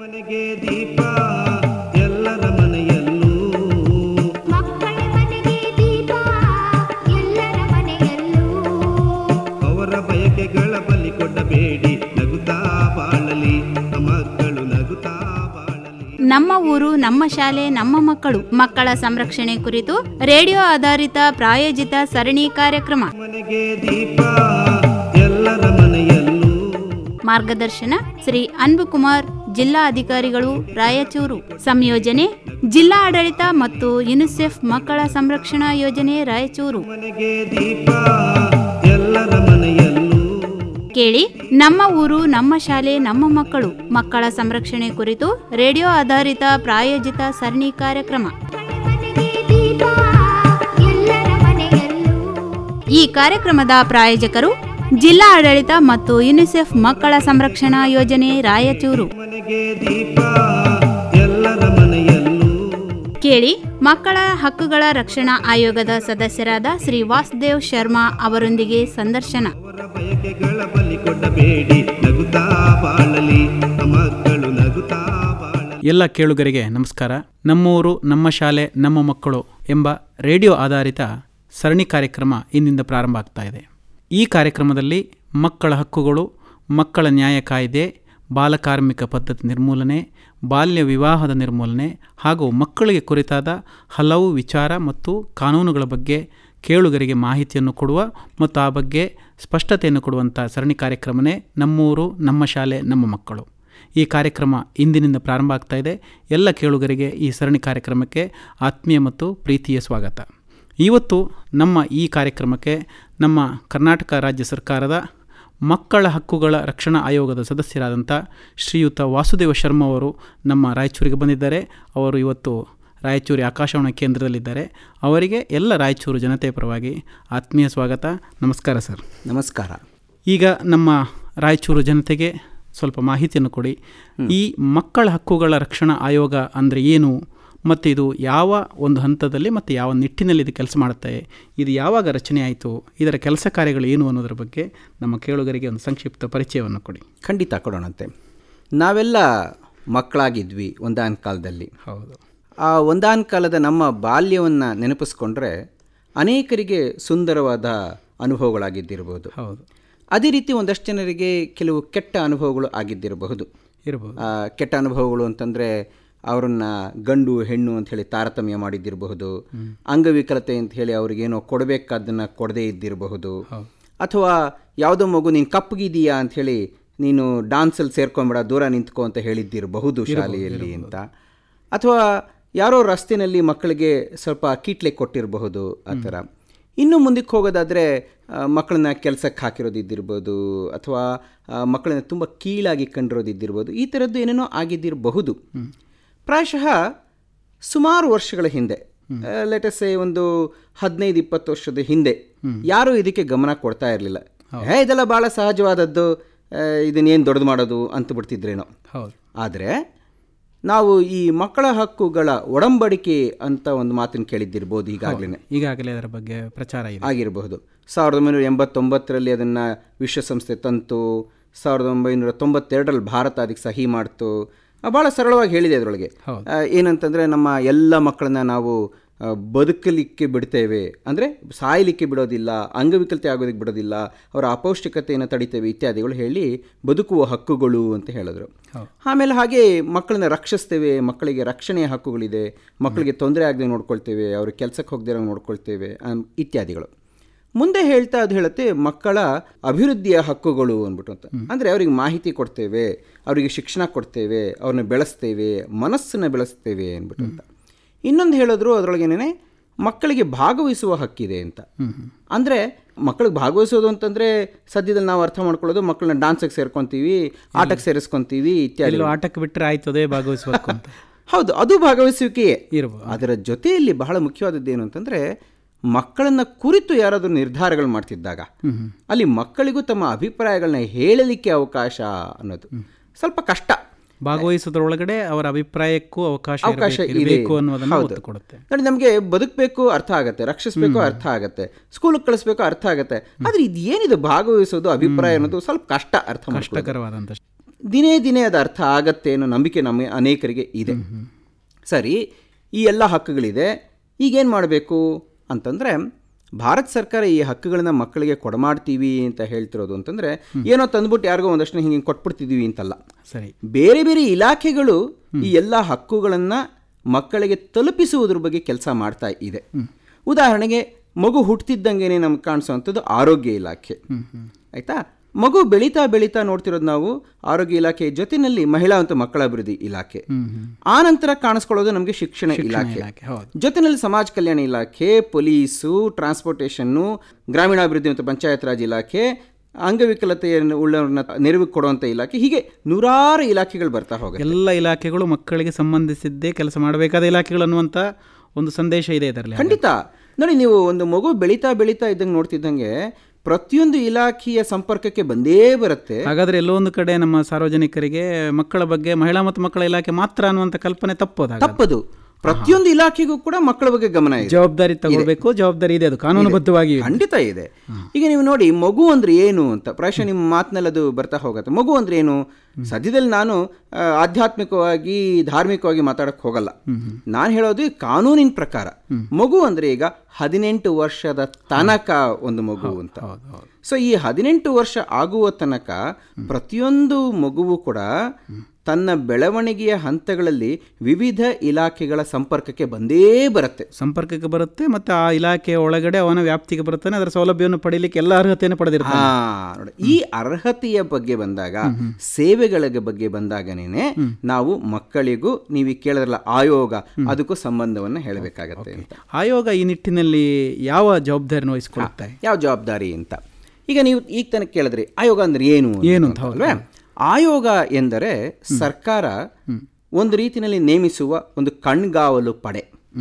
ಮನೆಗೆ ದೀಪ ಎಲ್ಲರ ಮನೆಯಲ್ಲೂ ಮಕ್ಕಳ ಮನೆಗೆ ದೀಪ ಎಲ್ಲರ ಮನೆಯಲ್ಲೂ ಅವರ ಬಯಕೆಗಳ ಬಲಿ ಕೊಡಬೇಡಿ ನಗುತ್ತಾ ಬಾಳಲಿ ಮಕ್ಕಳು ನಗುತ್ತಾ ಬಾಳಲಿ ನಮ್ಮ ಊರು ನಮ್ಮ ಶಾಲೆ ನಮ್ಮ ಮಕ್ಕಳು ಮಕ್ಕಳ ಸಂರಕ್ಷಣೆ ಕುರಿತು ರೇಡಿಯೋ ಆಧಾರಿತ ಪ್ರಾಯೋಜಿತ ಸರಣಿ ಕಾರ್ಯಕ್ರಮ ಮನೆಗೆ ದೀಪ ಎಲ್ಲರ ಮನೆಯಲ್ಲೂ ಮಾರ್ಗದರ್ಶನ ಶ್ರೀ ಅನ್ಬುಕುಮಾರ್ ಜಿಲ್ಲಾ ಅಧಿಕಾರಿಗಳು ರಾಯಚೂರು ಸಂಯೋಜನೆ ಜಿಲ್ಲಾ ಆಡಳಿತ ಮತ್ತು ಯುನಿಸೆಫ್ ಮಕ್ಕಳ ಸಂರಕ್ಷಣಾ ಯೋಜನೆ ರಾಯಚೂರು ಮನೆಗೆ ದೀಪ ಎಲ್ಲರ ಮನೆಯಲ್ಲೂ ಕೇಳಿ ನಮ್ಮ ಊರು ನಮ್ಮ ಶಾಲೆ ನಮ್ಮ ಮಕ್ಕಳು ಮಕ್ಕಳ ಸಂರಕ್ಷಣೆ ಕುರಿತು ರೇಡಿಯೋ ಆಧಾರಿತ ಪ್ರಾಯೋಜಿತ ಸರಣಿ ಕಾರ್ಯಕ್ರಮ ಮನೆಗೆ ದೀಪ ಎಲ್ಲರ ಮನೆಯಲ್ಲೂ ಈ ಕಾರ್ಯಕ್ರಮದ ಪ್ರಾಯೋಜಕರು ಜಿಲ್ಲಾ ಆಡಳಿತ ಮತ್ತು ಯುನಿಸೆಫ್ ಮಕ್ಕಳ ಸಂರಕ್ಷಣಾ ಯೋಜನೆ ರಾಯಚೂರು ಮನೆಗೆ ದೀಪ ಎಲ್ಲರ ಮನೆಯಲ್ಲೂ ಕೇಳಿ ಮಕ್ಕಳ ಹಕ್ಕುಗಳ ರಕ್ಷಣಾ ಆಯೋಗದ ಸದಸ್ಯರಾದ ಶ್ರೀ ವಾಸುದೇವ್ ಶರ್ಮಾ ಅವರೊಂದಿಗೆ ಸಂದರ್ಶನ ಅವರ ಬಯಕೆಗಳ ಬಲಿ ಕೊಡಬೇಡಿ ನಗುತ್ತಾ ಬಾಳಲಿ ಮಕ್ಕಳು ನಗುತ್ತಾ ಬಾಳಲಿ ಎಲ್ಲ ಕೇಳುಗರಿಗೆ ನಮಸ್ಕಾರ ನಮ್ಮೂರು ನಮ್ಮ ಶಾಲೆ ನಮ್ಮ ಮಕ್ಕಳು ಎಂಬ ರೇಡಿಯೋ ಆಧಾರಿತ ಸರಣಿ ಕಾರ್ಯಕ್ರಮ ಇಂದಿನಿಂದ ಪ್ರಾರಂಭ ಆಗ್ತಾ ಇದೆ ಈ ಕಾರ್ಯಕ್ರಮದಲ್ಲಿ ಮಕ್ಕಳ ಹಕ್ಕುಗಳು ಮಕ್ಕಳ ನ್ಯಾಯ ಕಾಯ್ದೆ ಬಾಲಕಾರ್ಮಿಕ ಪದ್ಧತಿ ನಿರ್ಮೂಲನೆ ಬಾಲ್ಯ ವಿವಾಹದ ನಿರ್ಮೂಲನೆ ಹಾಗೂ ಮಕ್ಕಳಿಗೆ ಕುರಿತಾದ ಹಲವು ವಿಚಾರ ಮತ್ತು ಕಾನೂನುಗಳ ಬಗ್ಗೆ ಕೇಳುಗರಿಗೆ ಮಾಹಿತಿಯನ್ನು ಕೊಡುವ ಮತ್ತು ಆ ಬಗ್ಗೆ ಸ್ಪಷ್ಟತೆಯನ್ನು ಕೊಡುವಂಥ ಸರಣಿ ಕಾರ್ಯಕ್ರಮನೇ ನಮ್ಮೂರು ನಮ್ಮ ಶಾಲೆ ನಮ್ಮ ಮಕ್ಕಳು ಈ ಕಾರ್ಯಕ್ರಮ ಇಂದಿನಿಂದ ಪ್ರಾರಂಭ ಆಗ್ತಾ ಇದೆ ಎಲ್ಲ ಕೇಳುಗರಿಗೆ ಈ ಸರಣಿ ಕಾರ್ಯಕ್ರಮಕ್ಕೆ ಆತ್ಮೀಯ ಮತ್ತು ಪ್ರೀತಿಯ ಸ್ವಾಗತ ಇವತ್ತು ನಮ್ಮ ಈ ಕಾರ್ಯಕ್ರಮಕ್ಕೆ ನಮ್ಮ ಕರ್ನಾಟಕ ರಾಜ್ಯ ಸರ್ಕಾರದ ಮಕ್ಕಳ ಹಕ್ಕುಗಳ ರಕ್ಷಣಾ ಆಯೋಗದ ಸದಸ್ಯರಾದಂಥ ಶ್ರೀಯುತ ವಾಸುದೇವ ಶರ್ಮಾ ಅವರು ನಮ್ಮ ರಾಯಚೂರಿಗೆ ಬಂದಿದ್ದಾರೆ ಅವರು ಇವತ್ತು ರಾಯಚೂರು ಆಕಾಶವಾಣಿ ಕೇಂದ್ರದಲ್ಲಿದ್ದಾರೆ ಅವರಿಗೆ ಎಲ್ಲ ರಾಯಚೂರು ಜನತೆಯ ಪರವಾಗಿ ಆತ್ಮೀಯ ಸ್ವಾಗತ ನಮಸ್ಕಾರ ಸರ್ ನಮಸ್ಕಾರ ಈಗ ನಮ್ಮ ರಾಯಚೂರು ಜನತೆಗೆ ಸ್ವಲ್ಪ ಮಾಹಿತಿಯನ್ನು ಕೊಡಿ ಈ ಮಕ್ಕಳ ಹಕ್ಕುಗಳ ರಕ್ಷಣಾ ಆಯೋಗ ಅಂದರೆ ಏನು ಮತ್ತು ಇದು ಯಾವ ಒಂದು ಹಂತದಲ್ಲಿ ಮತ್ತು ಯಾವ ನಿಟ್ಟಿನಲ್ಲಿ ಇದು ಕೆಲಸ ಮಾಡುತ್ತೆ ಇದು ಯಾವಾಗ ರಚನೆ ಆಯಿತು ಇದರ ಕೆಲಸ ಕಾರ್ಯಗಳು ಏನು ಅನ್ನೋದರ ಬಗ್ಗೆ ನಮ್ಮ ಕೇಳುಗರಿಗೆ ಒಂದು ಸಂಕ್ಷಿಪ್ತ ಪರಿಚಯವನ್ನು ಕೊಡಿ ಖಂಡಿತ ಕೊಡೋಣಂತೆ ನಾವೆಲ್ಲ ಮಕ್ಕಳಾಗಿದ್ವಿ ಒಂದಾನ ಕಾಲದಲ್ಲಿ ಹೌದು ಆ ಒಂದಾನ ಕಾಲದ ನಮ್ಮ ಬಾಲ್ಯವನ್ನು ನೆನಪಿಸ್ಕೊಂಡ್ರೆ ಅನೇಕರಿಗೆ ಸುಂದರವಾದ ಅನುಭವಗಳಾಗಿದ್ದಿರಬಹುದು ಹೌದು ಅದೇ ರೀತಿ ಒಂದಷ್ಟು ಜನರಿಗೆ ಕೆಲವು ಕೆಟ್ಟ ಅನುಭವಗಳು ಆಗಿದ್ದಿರಬಹುದು ಇರ್ಬೋದು ಆ, ಕೆಟ್ಟ ಅನುಭವಗಳು ಅಂತಂದರೆ ಅವರನ್ನ ಗಂಡು ಹೆಣ್ಣು ಅಂತ ಹೇಳಿ ತಾರತಮ್ಯ ಮಾಡಿದ್ದಿರಬಹುದು ಅಂಗವಿಕಲತೆ ಅಂತ ಹೇಳಿ ಅವ್ರಿಗೇನೋ ಕೊಡಬೇಕಾದ್ದನ್ನು ಕೊಡದೇ ಇದ್ದಿರಬಹುದು ಅಥವಾ ಯಾವುದೋ ಮಗು ನೀನು ಕಪ್ಪಗಿದೀಯಾ ಅಂತ ಹೇಳಿ ನೀನು ಡಾನ್ಸಲ್ಲಿ ಸೇರ್ಕೊಂಬೇಡ ದೂರ ನಿಂತ್ಕೊ ಅಂತ ಹೇಳಿದ್ದಿರಬಹುದು ಶಾಲೆಯಲ್ಲಿ ಅಂತ ಅಥವಾ ಯಾರೋ ರಸ್ತೆಯಲ್ಲಿ ಮಕ್ಕಳಿಗೆ ಸ್ವಲ್ಪ ಕೀಟ್ಲೆ ಕೊಟ್ಟಿರಬಹುದು ಆ ಥರ ಇನ್ನು ಮುಂದಕ್ಕೆ ಹೋಗೋದಾದರೆ ಮಕ್ಕಳನ್ನ ಕೆಲಸಕ್ಕೆ ಹಾಕಿರೋದಿದ್ದಿರ್ಬೋದು ಅಥವಾ ಆ, ಮಕ್ಕಳನ್ನ ತುಂಬ ಕೀಳಾಗಿ ಕಂಡಿರೋದಿದ್ದಿರ್ಬೋದು ಈ ಥರದ್ದು ಏನೇನೋ ಆಗಿದ್ದಿರಬಹುದು ಪ್ರಾಯಶಃ ಸುಮಾರು ವರ್ಷಗಳ ಹಿಂದೆ ಲೆಟಸೆ ಒಂದು ಹದಿನೈದು ಇಪ್ಪತ್ತು ವರ್ಷದ ಹಿಂದೆ ಯಾರೂ ಇದಕ್ಕೆ ಗಮನ ಕೊಡ್ತಾ ಇರಲಿಲ್ಲ ಹೇ ಇದೆಲ್ಲ ಭಾಳ ಸಹಜವಾದದ್ದು ಆ, ಇದನ್ನೇನು ದೊಡ್ಡದು ಮಾಡೋದು ಅಂತ ಬಿಡ್ತಿದ್ರೇನೋ ಹೌದು ಆದರೆ ನಾವು ಈ ಮಕ್ಕಳ ಹಕ್ಕುಗಳ ಒಡಂಬಡಿಕೆ ಅಂತ ಒಂದು ಮಾತನ್ನು ಕೇಳಿದ್ದಿರ್ಬೋದು ಈಗಾಗಲೇ ಈಗಾಗಲೇ ಅದರ ಬಗ್ಗೆ ಪ್ರಚಾರ ಇದೆ ಆಗಿರಬಹುದು ಸಾವಿರದ ಒಂಬೈನೂರ ಎಂಬತ್ತೊಂಬತ್ತರಲ್ಲಿ ಅದನ್ನು ವಿಶ್ವಸಂಸ್ಥೆ ತಂತು ಸಾವಿರದ ಒಂಬೈನೂರ ತೊಂಬತ್ತೆರಡರಲ್ಲಿ ಭಾರತ ಅದಕ್ಕೆ ಸಹಿ ಮಾಡ್ತು ಆ, ಭಾಳ ಸರಳವಾಗಿ ಹೇಳಿದೆ ಅದರೊಳಗೆ ಹೌದು. ಆ, ಏನಂತಂದರೆ ನಮ್ಮ ಎಲ್ಲ ಮಕ್ಕಳನ್ನ ನಾವು ಆ, ಬದುಕಲಿಕ್ಕೆ ಬಿಡ್ತೇವೆ ಅಂದರೆ ಸಾಯಲಿಕ್ಕೆ ಬಿಡೋದಿಲ್ಲ ಅಂಗವಿಕಲತೆ ಆಗೋದಕ್ಕೆ ಬಿಡೋದಿಲ್ಲ ಅವರ ಅಪೌಷ್ಟಿಕತೆಯನ್ನು ತಡಿತೇವೆ ಇತ್ಯಾದಿಗಳು ಹೇಳಿ ಬದುಕುವ ಹಕ್ಕುಗಳು ಅಂತ ಹೇಳಿದ್ರು ಆಮೇಲೆ ಹಾಗೆ ಮಕ್ಕಳನ್ನ ರಕ್ಷಿಸ್ತೇವೆ ಮಕ್ಕಳಿಗೆ ರಕ್ಷಣೆಯ ಹಕ್ಕುಗಳಿದೆ ಮಕ್ಕಳಿಗೆ ತೊಂದರೆ ಆಗದೆ ನೋಡ್ಕೊಳ್ತೇವೆ ಅವ್ರ ಕೆಲಸಕ್ಕೆ ಹೋಗದಿರೋ ನೋಡ್ಕೊಳ್ತೇವೆ ಅಂ, ಇತ್ಯಾದಿಗಳು ಮುಂದೆ ಹೇಳ್ತಾ ಅದು ಹೇಳುತ್ತೆ ಮಕ್ಕಳ ಅಭಿವೃದ್ಧಿಯ ಹಕ್ಕುಗಳು ಅಂದ್ಬಿಟ್ಟು ಅಂತ ಅಂದರೆ ಅವ್ರಿಗೆ ಮಾಹಿತಿ ಕೊಡ್ತೇವೆ ಅವರಿಗೆ ಶಿಕ್ಷಣ ಕೊಡ್ತೇವೆ ಅವ್ರನ್ನ ಬೆಳೆಸ್ತೇವೆ ಮನಸ್ಸನ್ನು ಬೆಳೆಸ್ತೇವೆ ಅಂದ್ಬಿಟ್ಟು ಅಂತ ಇನ್ನೊಂದು ಹೇಳಿದ್ರು ಅದರೊಳಗೇನೆ ಮಕ್ಕಳಿಗೆ ಭಾಗವಹಿಸುವ ಹಕ್ಕಿದೆ ಅಂತ ಅಂದರೆ ಮಕ್ಕಳಿಗೆ ಭಾಗವಹಿಸೋದು ಅಂತಂದರೆ ಸದ್ಯದಲ್ಲಿ ನಾವು ಅರ್ಥ ಮಾಡ್ಕೊಳ್ಳೋದು ಮಕ್ಕಳನ್ನ ಡಾನ್ಸಿಗೆ ಸೇರ್ಕೊಂತೀವಿ ಆಟಕ್ಕೆ ಸೇರಿಸ್ಕೊಂತೀವಿ ಇತ್ಯಾದಿ ಎಲ್ಲೋ ಆಟಕ್ಕೆ ಬಿಟ್ಟರೆ ಆಯ್ತು ಅದೇ ಭಾಗವಹಿಸಬೇಕು ಅಂತ ಹೌದು ಅದು ಭಾಗವಹಿಸುವಿಕೆಯೇ ಇರ್ಬೋದು ಅದರ ಜೊತೆಯಲ್ಲಿ ಬಹಳ ಮುಖ್ಯವಾದದ್ದು ಏನು ಅಂತಂದರೆ ಮಕ್ಕಳನ್ನ ಕುರಿತು ಯಾರಾದರೂ ನಿರ್ಧಾರಗಳು ಮಾಡ್ತಿದ್ದಾಗ ಅಲ್ಲಿ ಮಕ್ಕಳಿಗೂ ತಮ್ಮ ಅಭಿಪ್ರಾಯಗಳನ್ನ ಹೇಳಲಿಕ್ಕೆ ಅವಕಾಶ ಅನ್ನೋದು ಸ್ವಲ್ಪ ಕಷ್ಟ ಭಾಗವಹಿಸೋದ್ರೊಳಗಡೆ ಅವರ ಅಭಿಪ್ರಾಯಕ್ಕೂ ಅವಕಾಶ ಅವಕಾಶ ಇರ್ಬೇಕು- ಇದೆ ಇರ್ಬೇಕು ಅನ್ನೋದನ್ನು ಹೌದು. ಒತ್ತು ಕೊಡುತ್ತೆ ನೋಡಿ ನಮಗೆ ಬದುಕಬೇಕು ಅರ್ಥ ಆಗತ್ತೆ ರಕ್ಷಿಸಬೇಕು ಅರ್ಥ ಆಗತ್ತೆ ಸ್ಕೂಲಿಗೆ ಕಳಿಸ್ಬೇಕು ಅರ್ಥ ಆಗತ್ತೆ ಆದ್ರೆ ಇದು ಏನಿದೆ ಭಾಗವಹಿಸೋದು ಅಭಿಪ್ರಾಯ ಅನ್ನೋದು ಸ್ವಲ್ಪ ಕಷ್ಟ ಅರ್ಥ ಮಾಡ್ಕೊಳ್ಳೋದು. ಕಷ್ಟಕರವಾದಂಥ ದಿನೇ ದಿನೇ ಅದು ಅರ್ಥ ಆಗತ್ತೆ ಅನ್ನೋ ನಂಬಿಕೆ ನಮ್ಮ ಅನೇಕರಿಗೆ ಇದೆ ಸರಿ ಈ ಎಲ್ಲ ಹಕ್ಕುಗಳಿದೆ ಈಗೇನು ಮಾಡಬೇಕು ಅಂತಂದರೆ ಭಾರತ ಸರ್ಕಾರ ಈ ಹಕ್ಕುಗಳನ್ನ ಮಕ್ಕಳಿಗೆ ಕೊಡಮಾಡ್ತೀವಿ ಅಂತ ಹೇಳ್ತಿರೋದು ಅಂತಂದರೆ ಏನೋ ತಂದ್ಬಿಟ್ಟು ಯಾರಿಗೋ ಒಂದಷ್ಟು ಹಿಂಗೆ ಕೊಟ್ಬಿಡ್ತಿದ್ದೀವಿ ಅಂತಲ್ಲ ಸರಿ ಬೇರೆ ಬೇರೆ ಇಲಾಖೆಗಳು ಈ ಎಲ್ಲ ಹಕ್ಕುಗಳನ್ನು ಮಕ್ಕಳಿಗೆ ತಲುಪಿಸುವುದ್ರ ಬಗ್ಗೆ ಕೆಲಸ ಮಾಡ್ತಾ ಇದೆ ಉದಾಹರಣೆಗೆ ಮಗು ಹುಟ್ಟಿದ್ದಂಗೆನೆ ನಮ್ಗೆ ಕಾಣಿಸುವಂಥದ್ದು ಆರೋಗ್ಯ ಇಲಾಖೆ ಆಯ್ತಾ ಮಗು ಬೆಳೀತಾ ಬೆಳೀತಾ ನೋಡ್ತಿರೋದು ನಾವು ಆರೋಗ್ಯ ಇಲಾಖೆ ಜೊತೆಯಲ್ಲಿ ಮಹಿಳಾ ಮತ್ತು ಮಕ್ಕಳ ಅಭಿವೃದ್ಧಿ ಇಲಾಖೆ ಆ ನಂತರ ಕಾಣಿಸ್ಕೊಳ್ಳೋದು ನಮಗೆ ಶಿಕ್ಷಣ ಇಲಾಖೆ ಇಲಾಖೆ, ಹೌದು. ಜೊತೆಯಲ್ಲಿ ಸಮಾಜ ಕಲ್ಯಾಣ ಇಲಾಖೆ ಪೊಲೀಸು ಟ್ರಾನ್ಸ್ಪೋರ್ಟೇಷನ್ನು ಗ್ರಾಮೀಣಾಭಿವೃದ್ಧಿ ಮತ್ತು ಪಂಚಾಯತ್ ರಾಜ್ ಇಲಾಖೆ ಅಂಗವಿಕಲತೆಯನ್ನು ಉಳ್ಳವ್ರನ್ನ ನೆರವು ಕೊಡುವಂಥ ಇಲಾಖೆ ಹೀಗೆ ನೂರಾರು ಇಲಾಖೆಗಳು ಬರ್ತಾ ಹೋಗುತ್ತೆ ಎಲ್ಲ ಇಲಾಖೆಗಳು ಮಕ್ಕಳಿಗೆ ಸಂಬಂಧಿಸಿದ್ದೇ ಕೆಲಸ ಮಾಡಬೇಕಾದ ಇಲಾಖೆಗಳು ಅನ್ನುವಂಥ ಒಂದು ಸಂದೇಶ ಇದೆ ಇದರಲ್ಲಿ ಖಂಡಿತ ನೋಡಿ ನೀವು ಒಂದು ಮಗು ಬೆಳೀತಾ ಬೆಳೀತಾ ಇದ್ದಂಗೆ ನೋಡ್ತಿದ್ದಂಗೆ ಪ್ರತಿಯೊಂದು ಇಲಾಖೆಯ ಸಂಪರ್ಕಕ್ಕೆ ಬಂದೇ ಬರುತ್ತೆ ಹಾಗಾದ್ರೆ ಎಲ್ಲೋ ಒಂದು ಕಡೆ ನಮ್ಮ ಸಾರ್ವಜನಿಕರಿಗೆ ಮಕ್ಕಳ ಬಗ್ಗೆ ಮಹಿಳಾ ಮತ್ತು ಮಕ್ಕಳ ಇಲಾಖೆ ಮಾತ್ರ ಅನ್ನುವಂಥ ಕಲ್ಪನೆ ತಪ್ಪೋದಾಗ ತಪ್ಪದು ಪ್ರತಿಯೊಂದು ಇಲಾಖೆಗೂ ಕೂಡ ಮಕ್ಕಳ ಬಗ್ಗೆ ಗಮನ ಇದೆ ಜವಾಬ್ದಾರಿ ತಗೋಬೇಕು ಜವಾಬ್ದಾರಿ ಇದೆ ಅದು ಕಾನೂನುಬದ್ಧವಾಗಿ ಖಂಡಿತ ಇದೆ ಈಗ ನೀವು ನೋಡಿ ಮಗು ಅಂದ್ರೆ ಏನು ಅಂತ ಪ್ರಾಯಶಃ ನಿಮ್ಮ ಮಾತಿನಲ್ಲಿ ಅದು ಬರ್ತಾ ಹೋಗುತ್ತೆ ಮಗು ಅಂದ್ರೆ ಏನು ಸದ್ಯದಲ್ಲಿ ನಾನು ಆ, ಆಧ್ಯಾತ್ಮಿಕವಾಗಿ ಧಾರ್ಮಿಕವಾಗಿ ಮಾತಾಡಕ್ ಹೋಗಲ್ಲ ನಾನು ಹೇಳೋದು ಈ ಕಾನೂನಿನ ಪ್ರಕಾರ ಮಗು ಅಂದ್ರೆ ಈಗ ಹದಿನೆಂಟು ವರ್ಷದ ತನಕ ಒಂದು ಮಗು ಅಂತ ಸೊ ಈ ಹದಿನೆಂಟು ವರ್ಷ ಆಗುವ ತನಕ ಪ್ರತಿಯೊಂದು ಮಗುವು ಕೂಡ ತನ್ನ ಬೆಳವಣಿಗೆಯ ಹಂತಗಳಲ್ಲಿ ವಿವಿಧ ಇಲಾಖೆಗಳ ಸಂಪರ್ಕಕ್ಕೆ ಬಂದೇ ಬರುತ್ತೆ ಸಂಪರ್ಕಕ್ಕೆ ಬರುತ್ತೆ ಮತ್ತೆ ಆ ಇಲಾಖೆಯ ಒಳಗಡೆ ಅವನ ವ್ಯಾಪ್ತಿಗೆ ಬರುತ್ತಾನೆ ಅದರ ಸೌಲಭ್ಯವನ್ನು ಪಡೀಲಿಕ್ಕೆ ಎಲ್ಲ ಅರ್ಹತೆಯನ್ನು ಪಡೆದಿರ್ತಾನೆ ಹಾ ನೋಡಿ ಈ ಅರ್ಹತೆಯ ಬಗ್ಗೆ ಬಂದಾಗ ಸೇವೆಗಳ ಬಗ್ಗೆ ಬಂದಾಗನೇ ನಾವು ಮಕ್ಕಳಿಗೂ ನೀವು ಈಗ ಕೇಳಿದ್ರಲ್ಲ ಆಯೋಗ ಅದಕ್ಕೂ ಸಂಬಂಧವನ್ನ ಹೇಳಬೇಕಾಗತ್ತೆ ಅಂತ ಆಯೋಗ ಈ ನಿಟ್ಟಿನಲ್ಲಿ ಯಾವ ಜವಾಬ್ದಾರಿಯನ್ನು ವಹಿಸಿಕೊಳ್ಳುತ್ತೆ ಯಾವ ಜವಾಬ್ದಾರಿ ಅಂತ ಈಗ ನೀವು ಈಗ ತನಕ ಕೇಳಿದ್ರಿ ಆಯೋಗ ಅಂದ್ರೆ ಏನು ಏನು ಅಂತ ಅಂತ ಅಲ್ವೇ? ಆಯೋಗ ಎಂದರೆ ಸರ್ಕಾರ ಒಂದು ರೀತಿಯಲ್ಲಿ ನೇಮಿಸುವ ಒಂದು ಕಣ್ಗಾವಲು ಪಡೆ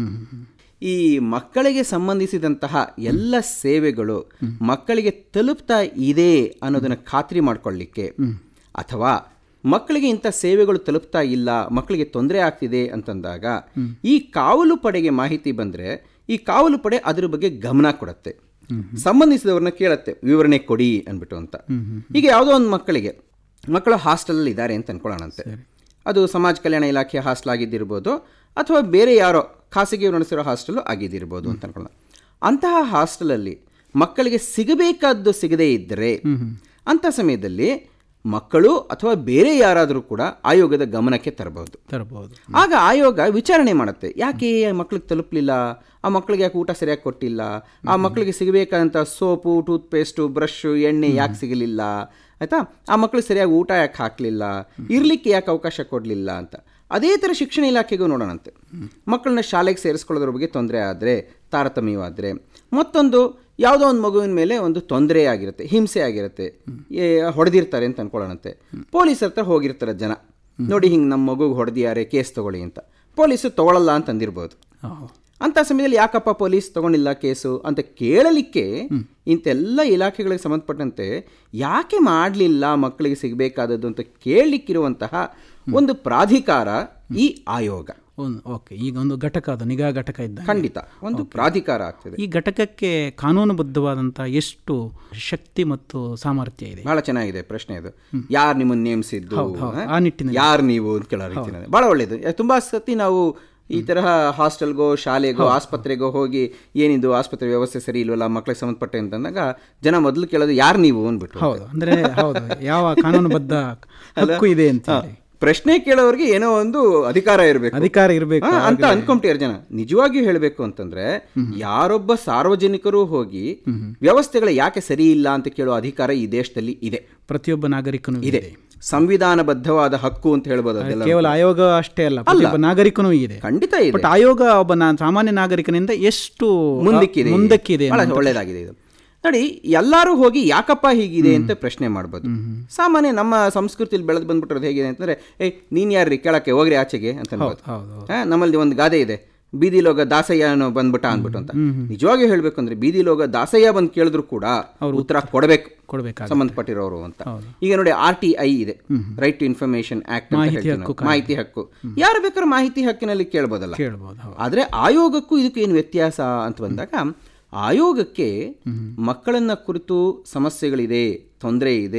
ಈ ಮಕ್ಕಳಿಗೆ ಸಂಬಂಧಿಸಿದಂತಹ ಎಲ್ಲ ಸೇವೆಗಳು ಮಕ್ಕಳಿಗೆ ತಲುಪ್ತಾ ಇದೆ ಅನ್ನೋದನ್ನ ಖಾತ್ರಿ ಮಾಡ್ಕೊಳ್ಳಿಕ್ಕೆ ಅಥವಾ ಮಕ್ಕಳಿಗೆ ಇಂಥ ಸೇವೆಗಳು ತಲುಪ್ತಾ ಇಲ್ಲ ಮಕ್ಕಳಿಗೆ ತೊಂದರೆ ಆಗ್ತಿದೆ ಅಂತಂದಾಗ ಈ ಕಾವಲು ಪಡೆಗೆ ಮಾಹಿತಿ ಬಂದರೆ ಈ ಕಾವಲು ಪಡೆ ಅದ್ರ ಬಗ್ಗೆ ಗಮನ ಕೊಡುತ್ತೆ ಸಂಬಂಧಿಸಿದವ್ರನ್ನ ಕೇಳತ್ತೆ ವಿವರಣೆ ಕೊಡಿ ಅಂದ್ಬಿಟ್ಟು ಅಂತ ಈಗ ಯಾವುದೋ ಒಂದು ಮಕ್ಕಳಿಗೆ ಮಕ್ಕಳು ಹಾಸ್ಟೆಲಲ್ಲಿ ಇದ್ದಾರೆ ಅಂತ ಅನ್ಕೊಳ್ಳೋಣಂತೆ ಅದು ಸಮಾಜ ಕಲ್ಯಾಣ ಇಲಾಖೆ ಹಾಸ್ಟೆಲ್ ಆಗಿದ್ದಿರ್ಬೋದು ಅಥವಾ ಬೇರೆ ಯಾರೋ ಖಾಸಗಿ ನಡೆಸಿರೋ ಹಾಸ್ಟೆಲ್ ಆಗಿದ್ದಿರ್ಬೋದು ಅಂತ ಅನ್ಕೊಳ್ಳೋಣ ಅಂತಹ ಹಾಸ್ಟೆಲಲ್ಲಿ ಮಕ್ಕಳಿಗೆ ಸಿಗಬೇಕಾದ್ದು ಸಿಗದೇ ಇದ್ದರೆ ಅಂಥ ಸಮಯದಲ್ಲಿ ಮಕ್ಕಳು ಅಥವಾ ಬೇರೆ ಯಾರಾದರೂ ಕೂಡ ಆಯೋಗದ ಗಮನಕ್ಕೆ ತರಬಹುದು ತರಬಹುದು ಆಗ ಆಯೋಗ ವಿಚಾರಣೆ ಮಾಡುತ್ತೆ ಯಾಕೆ ಆ ಮಕ್ಳಿಗೆ ತಲುಪಲಿಲ್ಲ ಆ ಮಕ್ಕಳಿಗೆ ಯಾಕೆ ಊಟ ಸರಿಯಾಗಿ ಕೊಟ್ಟಿಲ್ಲ ಆ ಮಕ್ಕಳಿಗೆ ಸಿಗಬೇಕಾದಂಥ ಸೋಪು ಟೂತ್ಪೇಸ್ಟು ಬ್ರಷ್ ಎಣ್ಣೆ ಯಾಕೆ ಸಿಗಲಿಲ್ಲ ಆಯ್ತಾ ಆ ಮಕ್ಕಳಿಗೆ ಸರಿಯಾಗಿ ಊಟ ಯಾಕೆ ಹಾಕಲಿಲ್ಲ ಇರಲಿಕ್ಕೆ ಯಾಕೆ ಅವಕಾಶ ಕೊಡಲಿಲ್ಲ ಅಂತ ಅದೇ ಥರ ಶಿಕ್ಷಣ ಇಲಾಖೆಗೂ ನೋಡೋಣಂತೆ ಮಕ್ಕಳನ್ನ ಶಾಲೆಗೆ ಸೇರಿಸ್ಕೊಳ್ಳೋದ್ರ ಬಗ್ಗೆ ತೊಂದರೆ ಆದರೆ ತಾರತಮ್ಯವಾದರೆ ಮತ್ತೊಂದು ಯಾವುದೋ ಒಂದು ಮಗುವಿನ ಮೇಲೆ ಒಂದು ತೊಂದರೆ ಆಗಿರುತ್ತೆ ಹಿಂಸೆ ಆಗಿರುತ್ತೆ ಏ, ಹೊಡೆದಿರ್ತಾರೆ ಅಂತ ಅನ್ಕೊಳ್ಳೋಣಂತೆ ಪೊಲೀಸ್ ಹತ್ರ ಹೋಗಿರ್ತಾರೆ ಜನ ನೋಡಿ ಹಿಂಗೆ ನಮ್ಮ ಮಗುಗೆ ಹೊಡೆದಿದ್ದಾರೆ ಕೇಸ್ ತಗೊಳ್ಳಿ ಅಂತ ಪೊಲೀಸು ತಗೊಳ್ಳಲ್ಲ ಅಂತ ಅಂದಿರ್ಬೋದು ಅಂಥ ಸಮಯದಲ್ಲಿ ಯಾಕಪ್ಪ ಪೊಲೀಸ್ ತಗೊಂಡಿಲ್ಲ ಕೇಸು ಅಂತ ಕೇಳಲಿಕ್ಕೆ ಇಂತೆಲ್ಲ ಇಲಾಖೆಗಳಿಗೆ ಸಂಬಂಧಪಟ್ಟಂತೆ ಯಾಕೆ ಮಾಡಲಿಲ್ಲ ಮಕ್ಕಳಿಗೆ ಸಿಗಬೇಕಾದದ್ದು ಅಂತ ಕೇಳಲಿಕ್ಕಿರುವಂತಹ ಒಂದು ಪ್ರಾಧಿಕಾರ ಈ ಆಯೋಗ ಒಂದು ಓಕೆ ಈಗ ಒಂದು ಘಟಕ ಅದು ನಿಗಾ ಘಟಕ ಇದ್ದ ಖಂಡಿತ ಒಂದು ಪ್ರಾಧಿಕಾರ ಆಗ್ತದೆ ಈ ಘಟಕಕ್ಕೆ ಕಾನೂನುಬದ್ಧವಾದಂಥ ಎಷ್ಟು ಶಕ್ತಿ ಮತ್ತು ಸಾಮರ್ಥ್ಯ ಇದೆ ಬಹಳ ಚೆನ್ನಾಗಿದೆ ಪ್ರಶ್ನೆ ಅದು ಯಾರು ನಿಮ್ಮನ್ನ ನೇಮಿಸಿದ್ದು ಆ ನಿಟ್ಟಿನಲ್ಲಿ. ಯಾರು ನೀವು ಅಂತ ಕೇಳೋ ರೀತಿನಲ್ಲಿ ಬಹಳ ಒಳ್ಳೇದು ಯಾ- ತುಂಬಾ ಸತಿ ನಾವು ಈ ತರಹ ಹಾಸ್ಟೆಲ್ಗೋ ಶಾಲೆಗೋ ಆಸ್ಪತ್ರೆಗೋ ಹೋಗಿ ಏನಿದು ಆಸ್ಪತ್ರೆ ವ್ಯವಸ್ಥೆ ಸರಿ ಇಲ್ವಲ್ಲ ಮಕ್ಕಳಿಗೆ ಸಂಬಂಧಪಟ್ಟ ಅಂತಂದಾಗ ಜನ ಮೊದಲು ಕೇಳೋದು ಯಾರು ನೀವು ಅಂದ್ಬಿಟ್ಟು ಹೌದು ಅಂದ್ರೆ ಹೌದು ಯಾವ ಕಾನೂನುಬದ್ಧ ಹಕ್ಕು ಇದೆ ಅಂತ ಹೇಳಿ. ಪ್ರಶ್ನೆ ಕೇಳೋರಿಗೆ ಏನೋ ಒಂದು ಅಧಿಕಾರ ಇರಬೇಕು ಅಧಿಕಾರ ಇರಬೇಕು ಹಾ, ಅಂತ ಅನ್ಕೊಂಬಿಟ್ಟಿದ್ದಾರೆ ಜನ ನಿಜವಾಗಿಯೂ ಹೇಳಬೇಕು ಅಂತಂದ್ರೆ ಯಾರೊಬ್ಬ ಸಾರ್ವಜನಿಕರು ಹೋಗಿ ವ್ಯವಸ್ಥೆಗಳು ಯಾಕೆ ಸರಿ ಇಲ್ಲ ಅಂತ ಕೇಳೋ ಅಧಿಕಾರ ಈ ದೇಶದಲ್ಲಿ ಇದೆ ಪ್ರತಿಯೊಬ್ಬ ನಾಗರಿಕನು ಇದೆ ಇದೆ ಸಂವಿಧಾನಬದ್ಧವಾದ ಹಕ್ಕು ಅಂತ ಹೇಳ್ಬೋದು ಅದೆಲ್ಲ ಕೇವಲ ಆಯೋಗ ಅಷ್ಟೇ ಅಲ್ಲ ಪ್ರತಿಯೊಬ್ಬ ನಾಗರಿಕನೂ ಇದೆ ಖಂಡಿತ ಇದೆ ಬಟ್ ಆಯೋಗ ಒಬ್ಬ ನಾ- ಸಾಮಾನ್ಯ ನಾಗರಿಕನಿಂದ ಎಷ್ಟು ಮುಂದಕ್ಕಿದೆ ಮುಂದಕ್ಕಿದೆ ಬಹಳ ಒಳ್ಳೇದಾಗಿದೆ ಇದು ನೋಡಿ ಎಲ್ಲರೂ ಹೋಗಿ ಯಾಕಪ್ಪ ಹೀಗಿದೆ ಅಂತ ಪ್ರಶ್ನೆ ಮಾಡ್ಬೋದು ಸಾಮಾನ್ಯ ನಮ್ಮ ಸಂಸ್ಕೃತಿಯಲ್ಲಿ ಬೆಳೆದು ಬಂದ್ಬಿಟ್ಟಿರೋದು ಹೇಗಿದೆ ಅಂತಂದ್ರೆ ಏ ನೀನ್ ಯಾರ್ರಿ ಕೇಳಕ್ಕೆ ಹೋಗ್ರಿ ಆಚೆಗೆ ಅಂತ ಅನ್ಬೋದು ಹೌದು ಹಾ, ನಮ್ಮಲ್ಲಿ ಒಂದು ಗಾದೆ ಇದೆ ಬೀದಿ ಲೋಗ ದಾಸಯ್ಯ ಅನ್ನೋ ಬಂದ್ಬಿಟ್ಟ ಅಂದ್ಬಿಟ್ಟು ಅಂತ ನಿಜವಾಗಿ ಹೇಳ್ಬೇಕು ಅಂದ್ರೆ ಬೀದಿ ಲೋಗ ದಾಸಯ್ಯ ಬಂದು ಕೇಳಿದ್ರು ಕೂಡ ಉತ್ತರ ಕೊಡಬೇಕು ಕೊಡ್ಬೇಕಾಗ ಸಂಬಂಧಪಟ್ಟಿರೋರು ಅಂತ ಈಗ ನೋಡಿ ಆರ್ ಟಿ ಐ ಇದೆ ರೈಟ್ ಟು ಇನ್ಫಾರ್ಮೇಶನ್ ಆಕ್ಟ್ ಅಂತ ಹೇಳ್ತೀವಿ ನಾವು. ಮಾಹಿತಿ ಹಕ್ಕು ಯಾರು ಬೇಕಾದ್ರೂ ಮಾಹಿತಿ ಹಕ್ಕಿನಲ್ಲಿ ಕೇಳ್ಬೋದಲ್ಲ ಕೇಳ್ಬೋದು ಹೌದು ಆದರೆ ಆಯೋಗಕ್ಕೂ ಇದಕ್ಕೂ ಏನು ವ್ಯತ್ಯಾಸ ಅಂತ ಬಂದಾಗ ಆಯೋಗಕ್ಕೆ ಮಕ್ಕಳನ್ನ ಕುರಿತು ಸಮಸ್ಯೆಗಳಿದೆ ತೊಂದರೆ ಇದೆ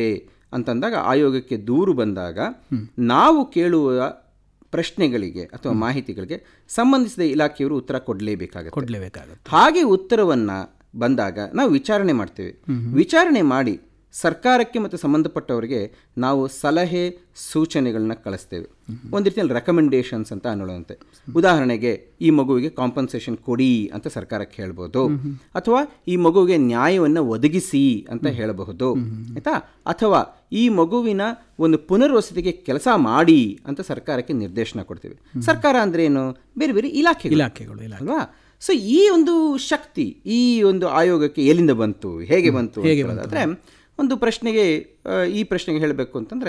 ಅಂತಂದಾಗ ಆಯೋಗಕ್ಕೆ ದೂರು ಬಂದಾಗ ನಾವು ಕೇಳುವ ಪ್ರಶ್ನೆಗಳಿಗೆ ಅಥವಾ ಮಾಹಿತಿಗಳಿಗೆ ಸಂಬಂಧಿಸಿದ ಇಲಾಖೆಯವರು ಉತ್ತರ ಕೊಡಲೇಬೇಕಾಗುತ್ತೆ ಕೊಡಲೇಬೇಕಾಗುತ್ತೆ ಹಾಗೆ ಉತ್ತರವನ್ನ ಬಂದಾಗ ನಾವು ವಿಚಾರಣೆ ಮಾಡ್ತೇವೆ ವಿಚಾರಣೆ ಮಾಡಿ ಸರ್ಕಾರಕ್ಕೆ ಮತ್ತು ಸಂಬಂಧಪಟ್ಟವರಿಗೆ ನಾವು ಸಲಹೆ ಸೂಚನೆಗಳನ್ನ ಕಳಿಸ್ತೇವೆ ಒಂದು ರೀತಿಯಲ್ಲಿ ರೆಕಮೆಂಡೇಶನ್ಸ್ ಅಂತ ಅನ್ನೋಳಂತೆ ಉದಾಹರಣೆಗೆ ಈ ಮಗುವಿಗೆ ಕಾಂಪನ್ಸೇಷನ್ ಕೊಡಿ ಅಂತ ಸರ್ಕಾರಕ್ಕೆ ಹೇಳ್ಬೋದು ಅಥವಾ ಈ ಮಗುವಿಗೆ ನ್ಯಾಯವನ್ನು ಒದಗಿಸಿ ಅಂತ ಹೇಳಬಹುದು ಆಯ್ತಾ ಅಥವಾ ಈ ಮಗುವಿನ ಒಂದು ಪುನರ್ವಸತಿಗೆ ಕೆಲಸ ಮಾಡಿ ಅಂತ ಸರ್ಕಾರಕ್ಕೆ ನಿರ್ದೇಶನ ಕೊಡ್ತೇವೆ ಸರ್ಕಾರ ಅಂದ್ರೆ ಏನು ಬೇರೆ ಬೇರೆ ಇಲಾಖೆ ಇಲಾಖೆಗಳು ಇಲಾಖೆ ಅಲ್ವಾ ಸೊ ಈ ಒಂದು ಶಕ್ತಿ ಈ ಒಂದು ಆಯೋಗಕ್ಕೆ ಎಲ್ಲಿಂದ ಬಂತು ಹೇಗೆ ಬಂತು ಅಂತ ಹೇಳೋದಾದ್ರೆ ಒಂದು ಪ್ರಶ್ನೆಗೆ ಆ, ಈ ಪ್ರಶ್ನೆಗೆ ಹೇಳಬೇಕು ಅಂತಂದ್ರೆ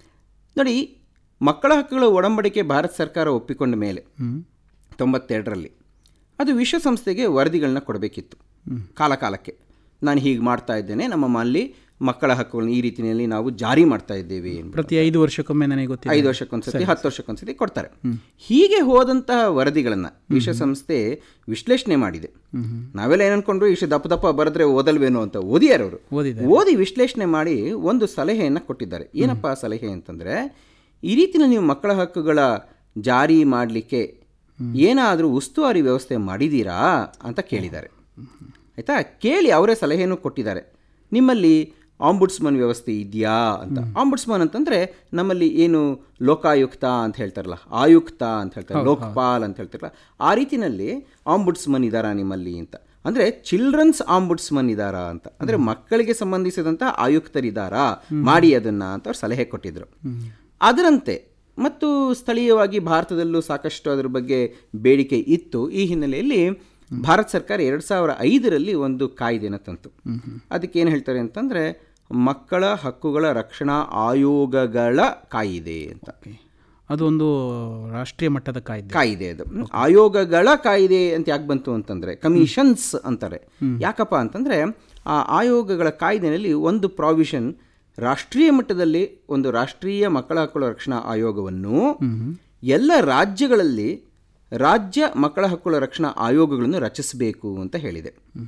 ನೋಡಿ ಮಕ್ಕಳ ಹಕ್ಕುಗಳ ಒಡಂಬಡಿಕೆ ಭಾರತ ಸರ್ಕಾರ ಒಪ್ಪಿಕೊಂಡ ಮೇಲೆ ತೊಂಬತ್ತೆರಡರಲ್ಲಿ ಅದು ವಿಶ್ವಸಂಸ್ಥೆಗೆ ವರದಿಗಳನ್ನ ಕೊಡಬೇಕಿತ್ತು ಕಾಲ ಕಾಲಕ್ಕೆ ನಾನು ಹೀಗೆ ಮಾಡ್ತಾ ಇದ್ದೇನೆ ನಮ್ಮ ಮಲ್ಲಿ ಮಕ್ಕಳ ಹಕ್ಕುಗಳನ್ನ ಈ ರೀತಿಯಲ್ಲಿ ನಾವು ಜಾರಿ ಮಾಡ್ತಾ ಇದ್ದೇವೆ ಎನ್ಬಿಟ್ಟು. ಪ್ರತಿ ಐದು ವರ್ಷಕ್ಕೊಮ್ಮೆ ನನಗೆ ಗೊತ್ತಿದೆ ಐದು ವರ್ಷಕ್ಕೊಂದ್ಸತಿ ಹತ್ತು ವರ್ಷಕ್ಕೊಂದ್ಸತಿ ಕೊಡ್ತಾರೆ ಹೀಗೆ ಹೋದಂತಹ ವರದಿಗಳನ್ನು ವಿಶ್ವಸಂಸ್ಥೆ ವಿಶ್ಲೇಷಣೆ ಮಾಡಿದೆ ನಾವೆಲ್ಲ ಏನು ಅನ್ಕೊಂಡ್ರು ಇಷ್ಟು ದಪ್ಪ ದಪ್ಪ ಬರೆದ್ರೆ ಓದಲ್ವೇನೋ ಅಂತ ಓದಿಯಾರವರು ಓದಿದ್ದಾರೆ. ಓದಿ ವಿಶ್ಲೇಷಣೆ ಮಾಡಿ ಒಂದು ಸಲಹೆಯನ್ನು ಕೊಟ್ಟಿದ್ದಾರೆ ಏನಪ್ಪ ಆ ಸಲಹೆ ಅಂತಂದ್ರೆ ಈ ರೀತಿಯಲ್ಲಿ ನೀವು ಮಕ್ಕಳ ಹಕ್ಕುಗಳ ಜಾರಿ ಮಾಡಲಿಕ್ಕೆ ಏನಾದರೂ ಉಸ್ತುವಾರಿ ವ್ಯವಸ್ಥೆ ಮಾಡಿದ್ದೀರಾ ಅಂತ ಕೇಳಿದ್ದಾರೆ ಆಯ್ತಾ ಕೇಳಿ ಅವರೇ ಸಲಹೆಯನ್ನು ಕೊಟ್ಟಿದ್ದಾರೆ ನಿಮ್ಮಲ್ಲಿ ಆಂಬುಡ್ಸ್ಮನ್ ವ್ಯವಸ್ಥೆ ಇದೆಯಾ ಅಂತ ಆಂಬುಡ್ಸ್ಮನ್ ಅಂತಂದ್ರೆ ನಮ್ಮಲ್ಲಿ ಏನು ಲೋಕಾಯುಕ್ತ ಅಂತ ಹೇಳ್ತಾರಲ್ಲ ಆಯುಕ್ತ ಅಂತ ಹೇಳ್ತಾರೆ ಲೋಕಪಾಲ್ ಅಂತ ಹೇಳ್ತಾರಲ್ಲ ಆ ರೀತಿನಲ್ಲಿ ಆಂಬುಡ್ಸ್ಮನ್ ಇದ್ದಾರಾ ನಿಮ್ಮಲ್ಲಿ ಅಂತ ಅಂದ್ರೆ ಚಿಲ್ಡ್ರನ್ಸ್ ಆಂಬುಡ್ಸ್ಮನ್ ಇದ್ದಾರಾ ಅಂತ ಅಂದ್ರೆ ಮಕ್ಕಳಿಗೆ ಸಂಬಂಧಿಸಿದಂತ ಆಯುಕ್ತರಿದ್ದಾರಾ ಮಾಡಿ ಅದನ್ನ ಅಂತ ಅವ್ರು ಸಲಹೆ ಕೊಟ್ಟಿದ್ರು ಅದರಂತೆ ಮತ್ತು ಸ್ಥಳೀಯವಾಗಿ ಭಾರತದಲ್ಲೂ ಸಾಕಷ್ಟು ಅದರ ಬಗ್ಗೆ ಬೇಡಿಕೆ ಇತ್ತು ಈ ಹಿನ್ನೆಲೆಯಲ್ಲಿ ಭಾರತ ಸರ್ಕಾರ ಎರಡು ಸಾವಿರ ಐದರಲ್ಲಿ ಒಂದು ಕಾಯ್ದೆನ ತಂತು ಅದಕ್ಕೆ ಏನು ಹೇಳ್ತಾರೆ ಅಂತಂದ್ರೆ ಮಕ್ಕಳ ಹಕ್ಕುಗಳ ರಕ್ಷಣಾ ಆಯೋಗಗಳ ಕಾಯಿದೆ ಅಂತ ಅದು ಒಂದು ರಾಷ್ಟ್ರೀಯ ಮಟ್ಟದ ಕಾಯ್ದೆ ಕಾಯಿದೆ ಅದು ಆಯೋಗಗಳ ಕಾಯಿದೆ ಅಂತ ಯಾಕೆ ಬಂತು ಅಂತಂದ್ರೆ ಕಮಿಷನ್ಸ್ ಅಂತಾರೆ ಯಾಕಪ್ಪ ಅಂತಂದ್ರೆ ಆ ಆಯೋಗಗಳ ಕಾಯ್ದೆನಲ್ಲಿ ಒಂದು ಪ್ರಾವಿಷನ್ ರಾಷ್ಟ್ರೀಯ ಮಟ್ಟದಲ್ಲಿ ಒಂದು ರಾಷ್ಟ್ರೀಯ ಮಕ್ಕಳ ಹಕ್ಕುಗಳ ರಕ್ಷಣಾ ಆಯೋಗವನ್ನು ಎಲ್ಲ ರಾಜ್ಯಗಳಲ್ಲಿ ರಾಜ್ಯ ಮಕ್ಕಳ ಹಕ್ಕುಗಳ ರಕ್ಷಣಾ ಆಯೋಗಗಳನ್ನು ರಚಿಸಬೇಕು ಅಂತ ಹೇಳಿದೆ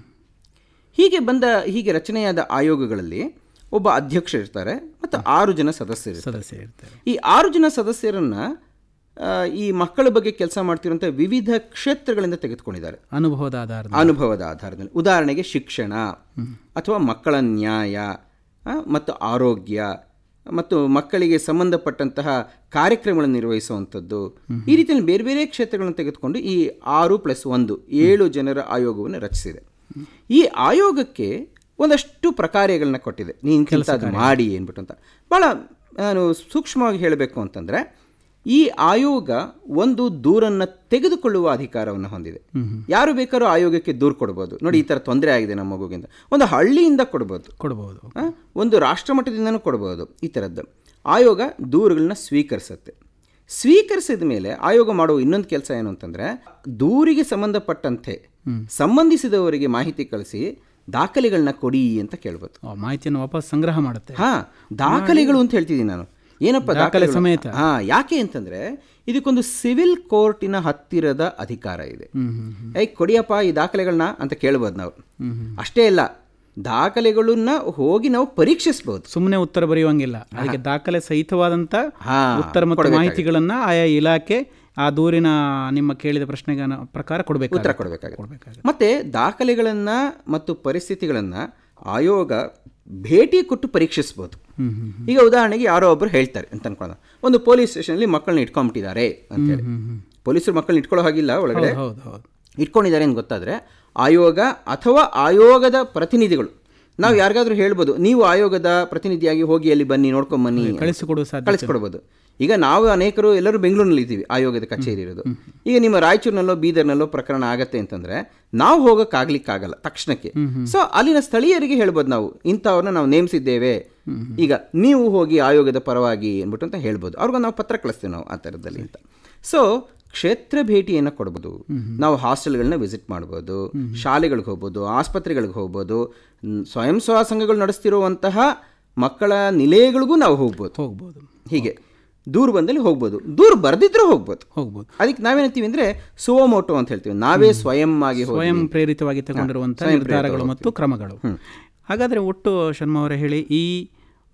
ಹೀಗೆ ಬಂದ ಹೀಗೆ ರಚನೆಯಾದ ಆಯೋಗಗಳಲ್ಲಿ ಒಬ್ಬ ಅಧ್ಯಕ್ಷ ಇರ್ತಾರೆ ಮತ್ತು ಆರು ಜನ ಸದಸ್ಯರು ಇರ್ತಾರೆ. ಸದಸ್ಯ ಇರ್ತಾರೆ ಈ ಆರು ಜನ ಸದಸ್ಯರನ್ನ ಆ, ಈ ಮಕ್ಕಳ ಬಗ್ಗೆ ಕೆಲಸ ಮಾಡ್ತಿರುವಂಥ ವಿವಿಧ ಕ್ಷೇತ್ರಗಳಿಂದ ತೆಗೆದುಕೊಂಡಿದ್ದಾರೆ ಅನುಭವದ ಆಧಾರದ ಅನುಭವದ ಆಧಾರದ ಮೇಲೆ ಉದಾಹರಣೆಗೆ ಶಿಕ್ಷಣ ಅಥವಾ ಮಕ್ಕಳ ನ್ಯಾಯ ಆ, ಮತ್ತು ಆರೋಗ್ಯ ಮತ್ತು ಮಕ್ಕಳಿಗೆ ಸಂಬಂಧಪಟ್ಟಂತಹ ಕಾರ್ಯಕ್ರಮಗಳನ್ನು ನಿರ್ವಹಿಸುವಂಥದ್ದು ಈ ರೀತಿಯಲ್ಲಿ ಬೇರೆ ಬೇರೆ ಕ್ಷೇತ್ರಗಳನ್ನು ತೆಗೆದುಕೊಂಡು ಈ ಆರು ಪ್ಲಸ್ ಒಂದು ಏಳು ಜನರ ಆಯೋಗವನ್ನು ರಚಿಸಿದೆ ಈ ಆಯೋಗಕ್ಕೆ ಒಂದಷ್ಟು ಪ್ರಕಾರಗಳನ್ನ ಕೊಟ್ಟಿದೆ ನೀನು ಕೆಲಸ ಮಾಡಿ ಏನ್ಬಿಟ್ಟು ಅಂತ ಭಾಳ ನಾನು ಸೂಕ್ಷ್ಮವಾಗಿ ಹೇಳಬೇಕು ಅಂತಂದರೆ ಈ ಆಯೋಗ ಒಂದು ದೂರನ್ನು ತೆಗೆದುಕೊಳ್ಳುವ ಅಧಿಕಾರವನ್ನು ಹೊಂದಿದೆ ಯಾರು ಬೇಕಾದ್ರೂ ಆಯೋಗಕ್ಕೆ ದೂರು ಕೊಡ್ಬೋದು ನೋಡಿ ಈ ಥರ ತೊಂದರೆ ಆಗಿದೆ ನಮ್ಮ ಮಗುಗಿಂದ ಒಂದು ಹಳ್ಳಿಯಿಂದ ಕೊಡ್ಬೋದು ಕೊಡ್ಬೋದು ಆ, ಒಂದು ರಾಷ್ಟ್ರಮಟ್ಟದಿಂದನೂ ಕೊಡ್ಬೋದು ಈ ಥರದ್ದು ಆಯೋಗ ದೂರುಗಳನ್ನ ಸ್ವೀಕರಿಸುತ್ತೆ ಸ್ವೀಕರಿಸಿದ ಮೇಲೆ ಆಯೋಗ ಮಾಡುವ ಇನ್ನೊಂದು ಕೆಲಸ ಏನು ಅಂತಂದ್ರೆ ದೂರಿಗೆ ಸಂಬಂಧಪಟ್ಟಂತೆ ಸಂಬಂಧಿಸಿದವರಿಗೆ ಮಾಹಿತಿ ಕಳಿಸಿ ದಾಖಲೆಗಳನ್ನ ಕೊಡಿ ಅಂತ ಕೇಳ್ಬೋದು ಆ ಮಾಹಿತಿಯನ್ನು ವಾಪಸ್ ಸಂಗ್ರಹ ಮಾಡುತ್ತೆ ಹಾ ದಾಖಲೆಗಳು ಅಂತ ಹೇಳ್ತಿದ್ದೀನಿ ನಾನು ಏನಪ್ಪ ದಾಖಲೆ ದಾಖಲೆಗಳು? ಸಮೇತ. ಹಾ ಯಾಕೆ ಅಂತಂದ್ರೆ ಇದಕ್ಕೊಂದು ಸಿವಿಲ್ ಕೋರ್ಟಿನ ಹತ್ತಿರದ ಅಧಿಕಾರ ಇದೆ ಏಯ್ ಕೊಡಿಯಪ್ಪ ಈ ದಾಖಲೆಗಳನ್ನ ಅಂತ ಕೇಳ್ಬೋದು ನಾವು ಅಷ್ಟೇ ಅಲ್ಲ ದಾಖಲೆಗಳನ್ನ ಹೋಗಿ ನಾವು ಪರೀಕ್ಷಿಸ್ಬೋದು ಸುಮ್ಮನೆ ಉತ್ತರ ಬರೆಯುವಂಗಿಲ್ಲ ಅದಕ್ಕೆ ದಾಖಲೆ ಸಹಿತವಾದಂತ ಹಾ, ಉತ್ತರ ಮತ್ತು ಕೊಡ್ಬೇಕಾಗುತ್ತೆ. ಮಾಹಿತಿಗಳನ್ನ ಆಯಾ ಇಲಾಖೆ ಆ ದೂರಿನ ನಿಮ್ಮ ಕೇಳಿದ ಪ್ರಶ್ನೆಗೆ ಪ್ರಕಾರ ಕೊಡಬೇಕು ಉತ್ತರ ಕೊಡಬೇಕಾಗುತ್ತೆ ಮತ್ತೆ ದಾಖಲೆಗಳನ್ನ ಮತ್ತು ಪರಿಸ್ಥಿತಿಗಳನ್ನ ಆಯೋಗ ಭೇಟಿ ಕೊಟ್ಟು ಪರೀಕ್ಷಿಸ್ಬೋದು ಈಗ ಉದಾಹರಣೆಗೆ ಯಾರೋ ಒಬ್ರು ಹೇಳ್ತಾರೆ ಅಂತ ಅನ್ಕೊಳ್ಳೋಣ ಒಂದು ಪೊಲೀಸ್ ಸ್ಟೇಷನಲ್ಲಿ ಮಕ್ಕಳನ್ನ ಇಟ್ಕೊಂಡ್ಬಿಟ್ಟಿದ್ದಾರೆ ಅಂತೇಳಿ ಪೊಲೀಸರು ಮಕ್ಕಳನ್ನ ಇಟ್ಕೊಳ್ಳೋ ಹಾಗಿಲ್ಲ ಒಳಗಡೆ ಹೌದು ಹೌದು ಇಟ್ಕೊಂಡಿದ್ದಾರೆ ಅಂತ ಗೊತ್ತಾದ್ರೆ ಆಯೋಗ ಅಥವಾ ಆಯೋಗದ ಪ್ರತಿನಿಧಿಗಳು ನಾವು ಯಾರಿಗಾದ್ರೂ ಹೇಳ್ಬೋದು ನೀವು ಆಯೋಗದ ಪ್ರತಿನಿಧಿಯಾಗಿ ಹೋಗಿ ಅಲ್ಲಿ ಬನ್ನಿ ನೋಡ್ಕೊಂಡ್ ಬನ್ನಿ ಅಂತ. ಕಳಿಸಿಕೊಡುವ ಸಾಧ್ಯತೆ ಕಳಿಸ್ಕೊಡ್ಬೋದು ಈಗ ನಾವು ಅನೇಕರು ಎಲ್ಲರೂ ಬೆಂಗಳೂರಿನಲ್ಲಿ ಇದ್ದೀವಿ ಆಯೋಗದ ಕಚೇರಿ ಇರೋದು ಈಗ ನಿಮ್ಮ ರಾಯಚೂರಿನಲ್ಲೋ ಬೀದರ್ನಲ್ಲೋ ಪ್ರಕರಣ ಆಗತ್ತೆ ಅಂತಂದ್ರೆ ನಾವು ಹೋಗೋಕ್ಕಾಗ್ಲಿಕ್ಕಾಗಲ್ಲ ತಕ್ಷಣಕ್ಕೆ ಸೊ ಅಲ್ಲಿನ ಸ್ಥಳೀಯರಿಗೆ ಹೇಳ್ಬೋದು ನಾವು ಇಂಥವ್ರನ್ನ ನಾವು ನೇಮಿಸಿದ್ದೇವೆ ಈಗ ನೀವು ಹೋಗಿ ಆಯೋಗದ ಪರವಾಗಿ ಅಂದ್ಬಿಟ್ಟು ಅಂತ ಹೇಳ್ಬೋದು ಅವ್ರಿಗೊಂದು ನಾವು ಪತ್ರ ಕಳಿಸ್ತೀವಿ ನಾವು ಆ ಥರದಲ್ಲಿ ಅಂತ ಸೊ ಕ್ಷೇತ್ರ ಭೇಟಿಯನ್ನು ಕೊಡ್ಬೋದು ನಾವು ಹಾಸ್ಟೆಲ್ಗಳನ್ನ ವಿಸಿಟ್ ಮಾಡ್ಬೋದು ಶಾಲೆಗಳಿಗೆ ಹೋಗ್ಬೋದು ಆಸ್ಪತ್ರೆಗಳಿಗೆ ಹೋಗ್ಬೋದು ನ್- ಸ್ವಯಂ ಸೇವಾ ಸಂಘಗಳು ನಡೆಸ್ತಿರುವಂತಹ ಮಕ್ಕಳ ನಿಲಯಗಳಿಗೂ ನಾವು ಹೋಗ್ಬೋದು ಹೋಗ್ಬೋದು ಹೀಗೆ ದೂರು ಬಂದಲ್ಲಿ ಹೋಗ್ಬೋದು ದೂರು ಬರೆದಿದ್ರೂ ಹೋಗ್ಬೋದು ಹೋಗ್ಬೋದು ಅದಕ್ಕೆ ನಾವೇನಂತೀವಿ ಅಂದ್ರೆ ಸುವಮೋಟೋ ಅಂತ ಹೇಳ್ತೀವಿ ನಾವೇ ಸ್ವಯಂ ಆಗಿ ಹೋಗಿ ಸ್ವಯಂ ಪ್ರೇರಿತವಾಗಿ ತಗೊಂಡಿರುವಂಥ ಸ್ವಯಂ ನಿರ್ಧಾರಗಳು ಮತ್ತು ಕ್ರಮಗಳು ಹಾಗಾದರೆ ಒಟ್ಟು ಶರ್ಮ ಅವರೇ ಹೇಳಿ ಈ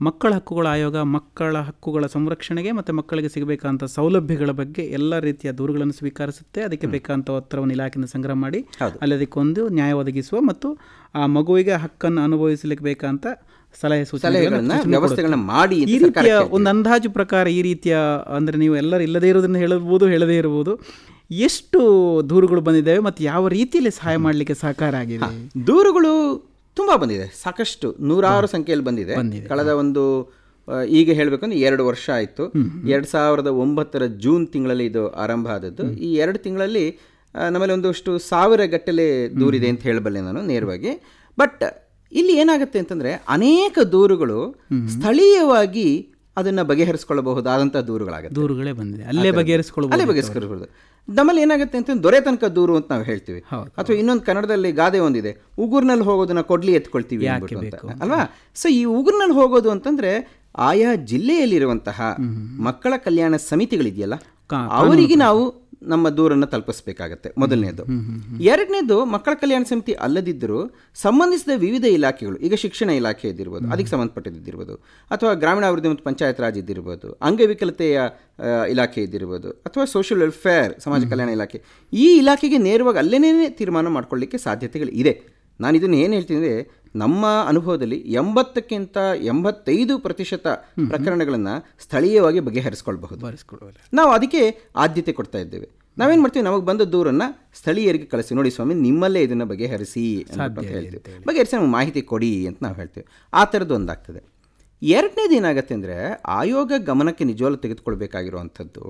ಮಕ್ಕಳ ಹಕ್ಕುಗಳ ಆಯೋಗ ಮಕ್ಕಳ ಹಕ್ಕುಗಳ ಸಂರಕ್ಷಣೆಗೆ ಮತ್ತು ಮಕ್ಕಳಿಗೆ ಸಿಗಬೇಕಂತ ಸೌಲಭ್ಯಗಳ ಬಗ್ಗೆ ಎಲ್ಲ ರೀತಿಯ ದೂರುಗಳನ್ನು ಸ್ವೀಕರಿಸುತ್ತೆ ಅದಕ್ಕೆ ಬೇಕಾದಂಥ ಉತ್ತರವನ್ನು ಇಲಾಖೆಯಿಂದ ಸಂಗ್ರಹ ಮಾಡಿ ಅಲ್ಲಿ ಅದಕ್ಕೊಂದು ನ್ಯಾಯ ಒದಗಿಸುವ ಮತ್ತು ಆ ಮಗುವಿಗೆ ಹಕ್ಕನ್ನು ಅನುಭವಿಸಲಿಕ್ಕೆ ಬೇಕಂತ ಸಲಹೆ ಸಲಹೆಗಳನ್ನ, ಸೂಚನೆಗಳನ್ನು ವ್ಯವಸ್ಥೆಗಳನ್ನ ಮಾಡಿ ಅಂತ ಈ ಸರ್ಕಾರ ರೀತಿಯ ಕೇಳ್ತಿದೆ. ಒಂದು ಅಂದಾಜು ಪ್ರಕಾರ ಈ ರೀತಿಯ ಅಂದರೆ ನೀವು ಎಲ್ಲರೂ ಇಲ್ಲದೇ ಇರೋದನ್ನು ಹೇಳಬಹುದು ಹೇಳದೇ ಇರಬಹುದು ಎಷ್ಟು ದೂರುಗಳು ಬಂದಿದ್ದಾವೆ ಮತ್ತು ಯಾವ ರೀತಿಯಲ್ಲಿ ಸಹಾಯ ಮಾಡಲಿಕ್ಕೆ ಸಹಕಾರ ಆಗಿದೆ ದೂರುಗಳು ತುಂಬಾ ಬಂದಿದೆ ಸಾಕಷ್ಟು ನೂರಾರು ಸಂಖ್ಯೆಯಲ್ಲಿ ಬಂದಿದೆ ಕಳೆದ ಒಂದು ಆ, ಈಗ ಹೇಳಬೇಕಂದ್ರೆ ಎರಡು ವರ್ಷ ಆಯಿತು ಎರಡು ಸಾವಿರದ ಒಂಬತ್ತರ ಜೂನ್ ತಿಂಗಳಲ್ಲಿ ಇದು ಆರಂಭ ಆದದ್ದು ಈ ಎರಡು ತಿಂಗಳಲ್ಲಿ ಆ, ನಮ್ಮಲ್ಲಿ ಒಂದಷ್ಟು ಸಾವಿರ ಗಟ್ಟಲೆ ದೂರಿದೆ ಅಂತ ಹೇಳಬಲ್ಲೆ ನಾನು ನೇರವಾಗಿ ಬಟ್ ಇಲ್ಲಿ ಏನಾಗುತ್ತೆ ಅಂತಂದ್ರೆ ಅನೇಕ ದೂರುಗಳು ಸ್ಥಳೀಯವಾಗಿ ಅದನ್ನ ಬಗೆಹರಿಸಿಕೊಳ್ಳಬಹುದಾದಂಥ ದೂರುಗಳಾಗುತ್ತೆ ದೂರುಗಳೇ ಬಂದಿದೆ ಅಲ್ಲೇ ಬಗೆಹರಿಸ್ಕೊಳ್ಬಹುದು ಅಲ್ಲೇ ಬಗೆಹರಿಸ್ಕೊಳ್ಬಹುದು ನಮ್ಮಲ್ಲಿ ಏನಾಗುತ್ತೆ ಅಂತ ದೊರೆ ತನಕ ದೂರು ಅಂತ ನಾವು ಹೇಳ್ತೀವಿ ಅಥವಾ ಇನ್ನೊಂದು ಕನ್ನಡದಲ್ಲಿ ಗಾದೆ ಒಂದಿದೆ ಉಗುರ್ನಲ್ಲಿ ಹೋಗೋದನ್ನ ಕೊಡ್ಲಿ ಎತ್ಕೊಳ್ತೀವಿ ಅಂದ್ಬಿಟ್ಟು ಅಂತ ಅಲ್ವಾ ಸೊ ಈ ಉಗುರ್ನಲ್ಲಿ ಹೋಗೋದು ಅಂತಂದ್ರೆ ಆಯಾ ಜಿಲ್ಲೆಯಲ್ಲಿರುವಂತಹ ಮಕ್ಕಳ ಕಲ್ಯಾಣ ಸಮಿತಿಗಳಿದೆಯಲ್ಲ ಅವರಿಗೆ ನಾವು ನಮ್ಮ ದೂರನ್ನು ತಲುಪಿಸಬೇಕಾಗತ್ತೆ ಮೊದಲನೇದು ಎರಡನೇದು ಮಕ್ಕಳ ಕಲ್ಯಾಣ ಸಮಿತಿ ಅಲ್ಲದಿದ್ದರೂ ಸಂಬಂಧಿಸಿದ ವಿವಿಧ ಇಲಾಖೆಗಳು ಈಗ ಶಿಕ್ಷಣ ಇಲಾಖೆ ಇದ್ದಿರ್ಬೋದು ಅದಕ್ಕೆ ಸಂಬಂಧಪಟ್ಟಿದ್ದಿರ್ಬೋದು ಅಥವಾ ಗ್ರಾಮೀಣಾಭಿವೃದ್ಧಿ ಮತ್ತು ಪಂಚಾಯತ್ ರಾಜ್ ಇದ್ದಿರ್ಬೋದು ಅಂಗವಿಕಲತೆಯ ಆ, ಇಲಾಖೆ ಇದ್ದಿರ್ಬೋದು ಅಥವಾ ಸೋಷಿಯಲ್ ವೆಲ್ಫೇರ್ ಸಮಾಜ ಕಲ್ಯಾಣ ಇಲಾಖೆ ಈ ಇಲಾಖೆಗೆ ನೇರವಾಗಿ ಅಲ್ಲೇನೇ ತೀರ್ಮಾನ ಮಾಡ್ಕೊಳ್ಳಿಕ್ಕೆ ಸಾಧ್ಯತೆಗಳು ಇದೆ ನಾನು ಇದನ್ನು ಏನು ಹೇಳ್ತೀನಿ ಅಂದರೆ ನಮ್ಮ ಅನುಭವದಲ್ಲಿ ಎಂಬತ್ತಕ್ಕಿಂತ ಎಂಬತ್ತೈದು ಪ್ರತಿಶತ ಪ್ರಕರಣಗಳನ್ನು ಸ್ಥಳೀಯವಾಗಿ ಬಗೆಹರಿಸ್ಕೊಳ್ಬಹುದು ನಾವು ಅದಕ್ಕೆ ಆದ್ಯತೆ ಕೊಡ್ತಾ ಇದ್ದೇವೆ ನಾವೇನು ಮಾಡ್ತೀವಿ ನಮಗೆ ಬಂದ ದೂರನ್ನು ಸ್ಥಳೀಯರಿಗೆ ಕಳಿಸಿ ನೋಡಿ ಸ್ವಾಮಿ ನಿಮ್ಮಲ್ಲೇ ಇದನ್ನು ಬಗೆಹರಿಸಿ ಅಂತ ಹೇಳ್ತೀವಿ ಬಗೆಹರಿಸಿ ನಮ್ಗೆ ಮಾಹಿತಿ ಕೊಡಿ ಅಂತ ನಾವು ಹೇಳ್ತೀವಿ ಆ ಥರದ್ದು ಒಂದಾಗ್ತದೆ ಎರಡನೇದು ಏನಾಗುತ್ತೆ ಅಂದರೆ ಆಯೋಗ ಗಮನಕ್ಕೆ ನಿಜವಾಗ್ಲೂ ತೆಗೆದುಕೊಳ್ಬೇಕಾಗಿರುವಂಥದ್ದು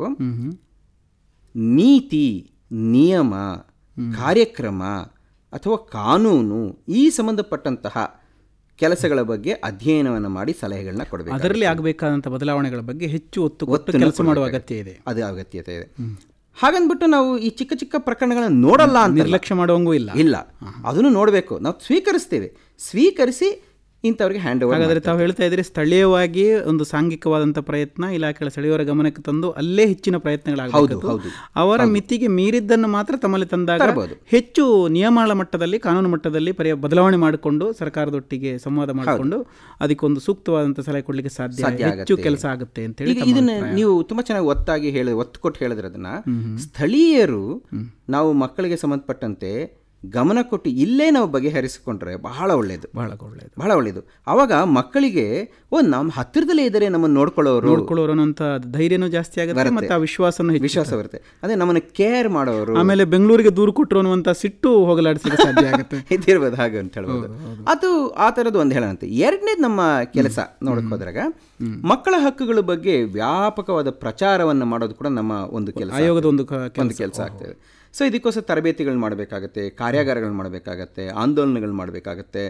ನೀತಿ ನಿಯಮ ಕಾರ್ಯಕ್ರಮ ಅಥವಾ ಕಾನೂನು ಈ ಸಂಬಂಧಪಟ್ಟಂತಹ ಕೆಲಸಗಳ ಬಗ್ಗೆ ಅಧ್ಯಯನವನ್ನು ಮಾಡಿ ಸಲಹೆಗಳನ್ನ ಕೊಡಬೇಕು ಅದರಲ್ಲಿ ಆಗಬೇಕಾದಂಥ ಬದಲಾವಣೆಗಳ ಬಗ್ಗೆ ಹೆಚ್ಚು ಒತ್ತು ಕೊಟ್ಟು ಕೆಲಸ ಮಾಡುವ ಅಗತ್ಯ ಇದೆ ಅದು ಅಗತ್ಯತೆ ಇದೆ ಹಾಗಂದ್ಬಿಟ್ಟು ನಾವು ಈ ಚಿಕ್ಕ ಚಿಕ್ಕ ಪ್ರಕರಣಗಳನ್ನ ನೋಡಲ್ಲ ಅಂತ ನಿರ್ಲಕ್ಷ್ಯ ಮಾಡುವಂಗೂ ಇಲ್ಲ ಇಲ್ಲ ಅದನ್ನು ನೋಡಬೇಕು ನಾವು ಸ್ವೀಕರಿಸ್ತೇವೆ ಸ್ವೀಕರಿಸಿ ಇಂಥವ್ರಿಗೆ ಹ್ಯಾಂಡ್ ಓವರ್ ಹಾಗಾದರೆ ತಾವು ಹೇಳ್ತಾ ಇದ್ರಿ ಸ್ಥಳೀಯವಾಗಿ ಒಂದು ಸಾಂಘಿಕವಾದಂಥ ಪ್ರಯತ್ನ ಇಲಾಖೆಗಳ ಸ್ಥಳೀಯರ ಗಮನಕ್ಕೆ ತಂದು ಅಲ್ಲೇ ಹೆಚ್ಚಿನ ಪ್ರಯತ್ನಗಳಾಗಬೇಕು ಅವರ ಮಿತಿಗೆ ಮೀರಿದ್ದನ್ನು ಮಾತ್ರ ತಮ್ಮಲ್ಲಿ ತಂದಾಗ ಹೆಚ್ಚು ನಿಯಮಗಳ ಮಟ್ಟದಲ್ಲಿ ಕಾನೂನು ಮಟ್ಟದಲ್ಲಿ ಪರ್ಯ ಬದಲಾವಣೆ ಮಾಡಿಕೊಂಡು ಸರ್ಕಾರದೊಟ್ಟಿಗೆ ಸಂವಾದ ಮಾಡಿಕೊಂಡು ಅದಕ್ಕೊಂದು ಸೂಕ್ತವಾದಂಥ ಸಲಹೆ ಕೊಡಲಿಕ್ಕೆ ಸಾಧ್ಯ ಹೆಚ್ಚು ಕೆಲಸ ಆಗುತ್ತೆ ಅಂತ ಹೇಳಿ ಈಗ ಇದನ್ನ ನೀವು ತುಂಬಾ ಚೆನ್ನಾಗಿ ಒತ್ತಾಗಿ ಹೇಳಿ ಒತ್ತು ಕೊಟ್ಟು ಹೇಳಿದ್ರೆ ಅದನ್ನ ಸ್ಥಳೀಯರು ನಾವು ಮಕ್ಕಳಿಗೆ ಸಂಬಂಧಪಟ್ಟಂತೆ ಗಮನ ಕೊಟ್ಟು ಇಲ್ಲೇ ನಾವು ಬಗೆಹರಿಸಿಕೊಂಡ್ರೆ ಬಹಳ ಒಳ್ಳೆಯದು ಬಹಳ ಒಳ್ಳೆಯದು ಬಹಳ ಒಳ್ಳೆಯದು ಅವಾಗ ಮಕ್ಕಳಿಗೆ ಓ ನಮ್ಮ ಹತ್ತಿರದಲ್ಲೇ ಇದ್ದಾರೆ ನಮ್ಮನ್ನು ನೋಡ್ಕೊಳ್ಳೋರು ನೋಡ್ಕೊಳ್ಳೋರು ಅನ್ನೋಂಥ ಧೈರ್ಯನೂ ಜಾಸ್ತಿ ಆಗುತ್ತೆ ಮತ್ತು ಆ ವಿಶ್ವಾಸನೂ ಹೆಚ್ಚು ವಿಶ್ವಾಸ ಬರುತ್ತೆ ಅದೇ ನಮ್ಮನ್ನು ಕೇರ್ ಮಾಡೋರು ಆಮೇಲೆ ಬೆಂಗಳೂರಿಗೆ ದೂರು ಕೊಟ್ಟರು ಅನ್ನುವಂಥ ಸಿಟ್ಟು ಹೋಗಲಾಡಿಸಲಿಕ್ಕೆ ಸಾಧ್ಯ ಆಗುತ್ತೆ ಇದ್ದಿರ್ಬೋದು ಹಾಗೆ ಅಂತ ಹೇಳ್ಬೋದು ಅದು ಆ ಥರದ್ದು ಒಂದು ಹೇಳೋಣಂತೆ ಎರಡನೇದು ನಮ್ಮ ಕೆಲಸ ನೋಡಕ್ ಹೋದ್ರಾಗ ಮಕ್ಕಳ ಹಕ್ಕುಗಳ ಬಗ್ಗೆ ವ್ಯಾಪಕವಾದ ಪ್ರಚಾರವನ್ನು ಮಾಡೋದು ಕೂಡ ನಮ್ಮ ಒಂದು ಕೆಲಸ ಆಯೋಗದ ಒಂದು ಕ- ಒಂದು ಕೆಲಸ ಆಗ್ತದೆ ಸೊ ಇದಕ್ಕೋಸ್ಕರ ತರಬೇತಿಗಳು ಮಾಡಬೇಕಾಗತ್ತೆ ಕಾರ್ಯಾಗಾರಗಳು ಮಾಡಬೇಕಾಗತ್ತೆ ಆಂದೋಲನಗಳು ಮಾಡಬೇಕಾಗತ್ತೆ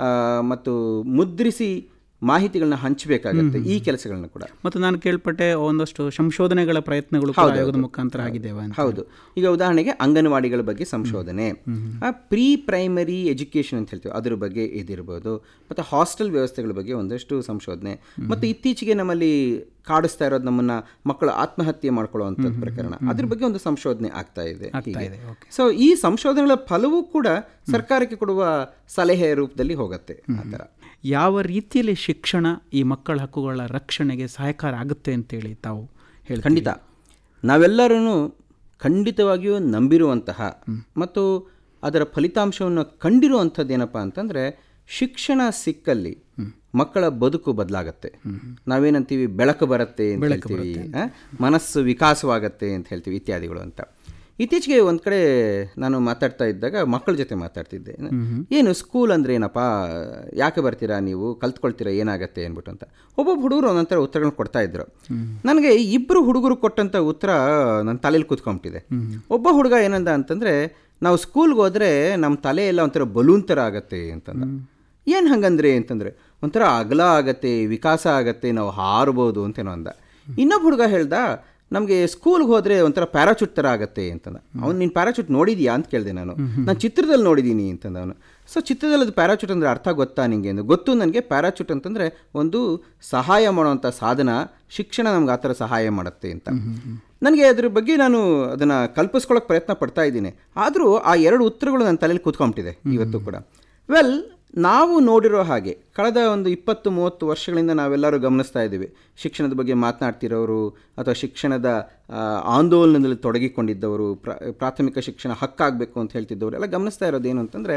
ಮತ್ತು ಮುದ್ರಿಸಿ ಮಾಹಿತಿಗಳನ್ನ ಹಂಚಬೇಕಾಗತ್ತೆ ಈ ಕೆಲಸಗಳನ್ನ ಕೂಡ ಮತ್ತು ನಾನು ಕೇಳ್ಪಟ್ಟೆ ಒಂದಷ್ಟು ಸಂಶೋಧನೆಗಳ ಪ್ರಯತ್ನಗಳು ಕೂಡ ಆಯೋಗದ ಮುಖಾಂತರ ಆಗಿದ್ದೇವೆ ಅಂತ ಹೌದು ಈಗ ಉದಾಹರಣೆಗೆ ಅಂಗನವಾಡಿಗಳ ಬಗ್ಗೆ ಸಂಶೋಧನೆ ಪ್ರೀ ಪ್ರೈಮರಿ ಎಜುಕೇಶನ್ ಅಂತ ಹೇಳ್ತೀವಿ ಅದ್ರ ಬಗ್ಗೆ ಇದಿರ್ಬೋದು ಮತ್ತು ಹಾಸ್ಟೆಲ್ ವ್ಯವಸ್ಥೆಗಳ ಬಗ್ಗೆ ಒಂದಷ್ಟು ಸಂಶೋಧನೆ ಮತ್ತು ಇತ್ತೀಚೆಗೆ ನಮ್ಮಲ್ಲಿ ಕಾಡಿಸ್ತಾ ಇರೋದು ನಮ್ಮನ್ನ ಮಕ್ಕಳು ಆತ್ಮಹತ್ಯೆ ಮಾಡ್ಕೊಳ್ಳುವಂಥದ್ದು ಪ್ರಕರಣ ಅದ್ರ ಬಗ್ಗೆ ಒಂದು ಸಂಶೋಧನೆ ಆಗ್ತಾ ಇದೆ ಹೀಗೆ ಸೊ ಈ ಸಂಶೋಧನೆಗಳ ಫಲವೂ ಕೂಡ ಸರ್ಕಾರಕ್ಕೆ ಕೊಡುವ ಸಲಹೆ ರೂಪದಲ್ಲಿ ಹೋಗುತ್ತೆ ಆ ಥರ ಯಾವ ರೀತಿಯಲ್ಲಿ ಶಿಕ್ಷಣ ಈ ಮಕ್ಕಳ ಹಕ್ಕುಗಳ ರಕ್ಷಣೆಗೆ ಸಹಾಯಕಾರ ಆಗುತ್ತೆ ಅಂತೇಳಿ ತಾವು ಹೇಳಿ ಖಂಡಿತ ನಾವೆಲ್ಲರೂ ಖಂಡಿತವಾಗಿಯೂ ನಂಬಿರುವಂತಹ ಮತ್ತು ಅದರ ಫಲಿತಾಂಶವನ್ನು ಕಂಡಿರುವಂಥದ್ದು ಏನಪ್ಪ ಅಂತಂದರೆ ಶಿಕ್ಷಣ ಸಿಕ್ಕಲ್ಲಿ ಮಕ್ಕಳ ಬದುಕು ಬದಲಾಗತ್ತೆ ನಾವೇನಂತೀವಿ ಬೆಳಕು ಬರುತ್ತೆ ಅಂತ ಹೇಳ್ತೀವಿ ಆ? ಮನಸ್ಸು ವಿಕಾಸವಾಗತ್ತೆ ಅಂತ ಹೇಳ್ತೀವಿ ಇತ್ಯಾದಿಗಳು ಅಂತ ಇತ್ತೀಚೆಗೆ ಒಂದು ಕಡೆ ನಾನು ಮಾತಾಡ್ತಾ ಇದ್ದಾಗ ಮಕ್ಕಳ ಜೊತೆ ಮಾತಾಡ್ತಿದ್ದೆ ಏನು ಸ್ಕೂಲ್ ಅಂದ್ರೆ ಏನಪ್ಪ ಯಾಕೆ ಬರ್ತೀರಾ ನೀವು ಕಲ್ತ್ಕೊಳ್ತೀರಾ ಏನಾಗತ್ತೆ ಅಂದ್ಬಿಟ್ಟು ಅಂತ ಒಬ್ಬೊಬ್ಬ ಹುಡುಗರು ಒಂದೊಂಥರ ಉತ್ತರಗಳನ್ನ ಕೊಡ್ತಾ ಇದ್ರು ನನಗೆ ಇಬ್ಬರು ಹುಡುಗರು ಕೊಟ್ಟಂಥ ಉತ್ತರ ನನ್ನ ತಲೆಯಲ್ಲಿ ಕೂತ್ಕೊಂಬಿಟ್ಟಿದೆ ಒಬ್ಬ ಹುಡುಗ ಏನಂದ ಅಂತಂದ್ರೆ ನಾವು ಸ್ಕೂಲ್ಗೆ ಹೋದ್ರೆ ನಮ್ಮ ತಲೆ ಎಲ್ಲ ಒಂಥರ ಬಲೂನ್ ಥರ ಆಗತ್ತೆ ಅಂತಂದ ಏನು ಹಂಗಂದ್ರೆ ಅಂತಂದ್ರೆ ಒಂಥರ ಅಗಲ ಆಗತ್ತೆ ವಿಕಾಸ ಆಗತ್ತೆ ನಾವು ಹಾರ್ಬೋದು ಅಂತೇನೋ ಅಂದ ಇನ್ನೊಬ್ಬ ಹುಡುಗ ಹೇಳ್ದ ನಮಗೆ ಸ್ಕೂಲ್ಗೆ ಹೋದರೆ ಒಂಥರ ಪ್ಯಾರಾಚೂಟ್ ಥರ ಆಗತ್ತೆ ಅಂತಂದ ಅವ್ನು ನೀನು ಪ್ಯಾರಾಚೂಟ್ ನೋಡಿದ್ಯಾ ಅಂತ ಕೇಳಿದೆ ನಾನು ನಾನು ಚಿತ್ರದಲ್ಲಿ ನೋಡಿದ್ದೀನಿ ಅಂತಂದ ಅವನು ಸೊ ಚಿತ್ರದಲ್ಲಿ ಅದು ಪ್ಯಾರಾಚೂಟ್ ಅಂದರೆ ಅರ್ಥ ಗೊತ್ತಾ ನಿಂಗೆ ಎಂದು ಗೊತ್ತು ನನಗೆ ಪ್ಯಾರಾಚೂಟ್ ಅಂತಂದರೆ ಒಂದು ಸಹಾಯ ಮಾಡುವಂಥ ಸಾಧನ ಶಿಕ್ಷಣ ನಮ್ಗೆ ಆ ಥರ ಸಹಾಯ ಮಾಡುತ್ತೆ ಅಂತ ನನಗೆ ಅದ್ರ ಬಗ್ಗೆ ನಾನು ಅದನ್ನು ಕಲ್ಪಿಸ್ಕೊಳ್ಳೋಕೆ ಪ್ರಯತ್ನ ಪಡ್ತಾ ಇದ್ದೀನಿ ಆದರೂ ಆ ಎರಡು ಉತ್ತರಗಳು ನನ್ನ ತಲೆಯಲ್ಲಿ ಕೂತ್ಕೊಂಬಿಟ್ಟಿದೆ ಇವತ್ತು ಕೂಡ ವೆಲ್ ನಾವು ನೋಡಿರೋ ಹಾಗೆ ಕಳೆದ ಒಂದು ಇಪ್ಪತ್ತು ಮೂವತ್ತು ವರ್ಷಗಳಿಂದ ನಾವೆಲ್ಲರೂ ಗಮನಿಸ್ತಾ ಇದ್ದೀವಿ ಶಿಕ್ಷಣದ ಬಗ್ಗೆ ಮಾತನಾಡ್ತಿರೋರು ಅಥವಾ ಶಿಕ್ಷಣದ ಆ, ಆಂದೋಲನದಲ್ಲಿ ತೊಡಗಿಕೊಂಡಿದ್ದವರು ಪ್ರ ಪ್ರಾಥಮಿಕ ಶಿಕ್ಷಣ ಹಕ್ಕಾಗಬೇಕು ಅಂತ ಹೇಳ್ತಿದ್ದವರು ಎಲ್ಲ ಗಮನಿಸ್ತಾ ಇರೋದು ಏನು ಅಂತಂದರೆ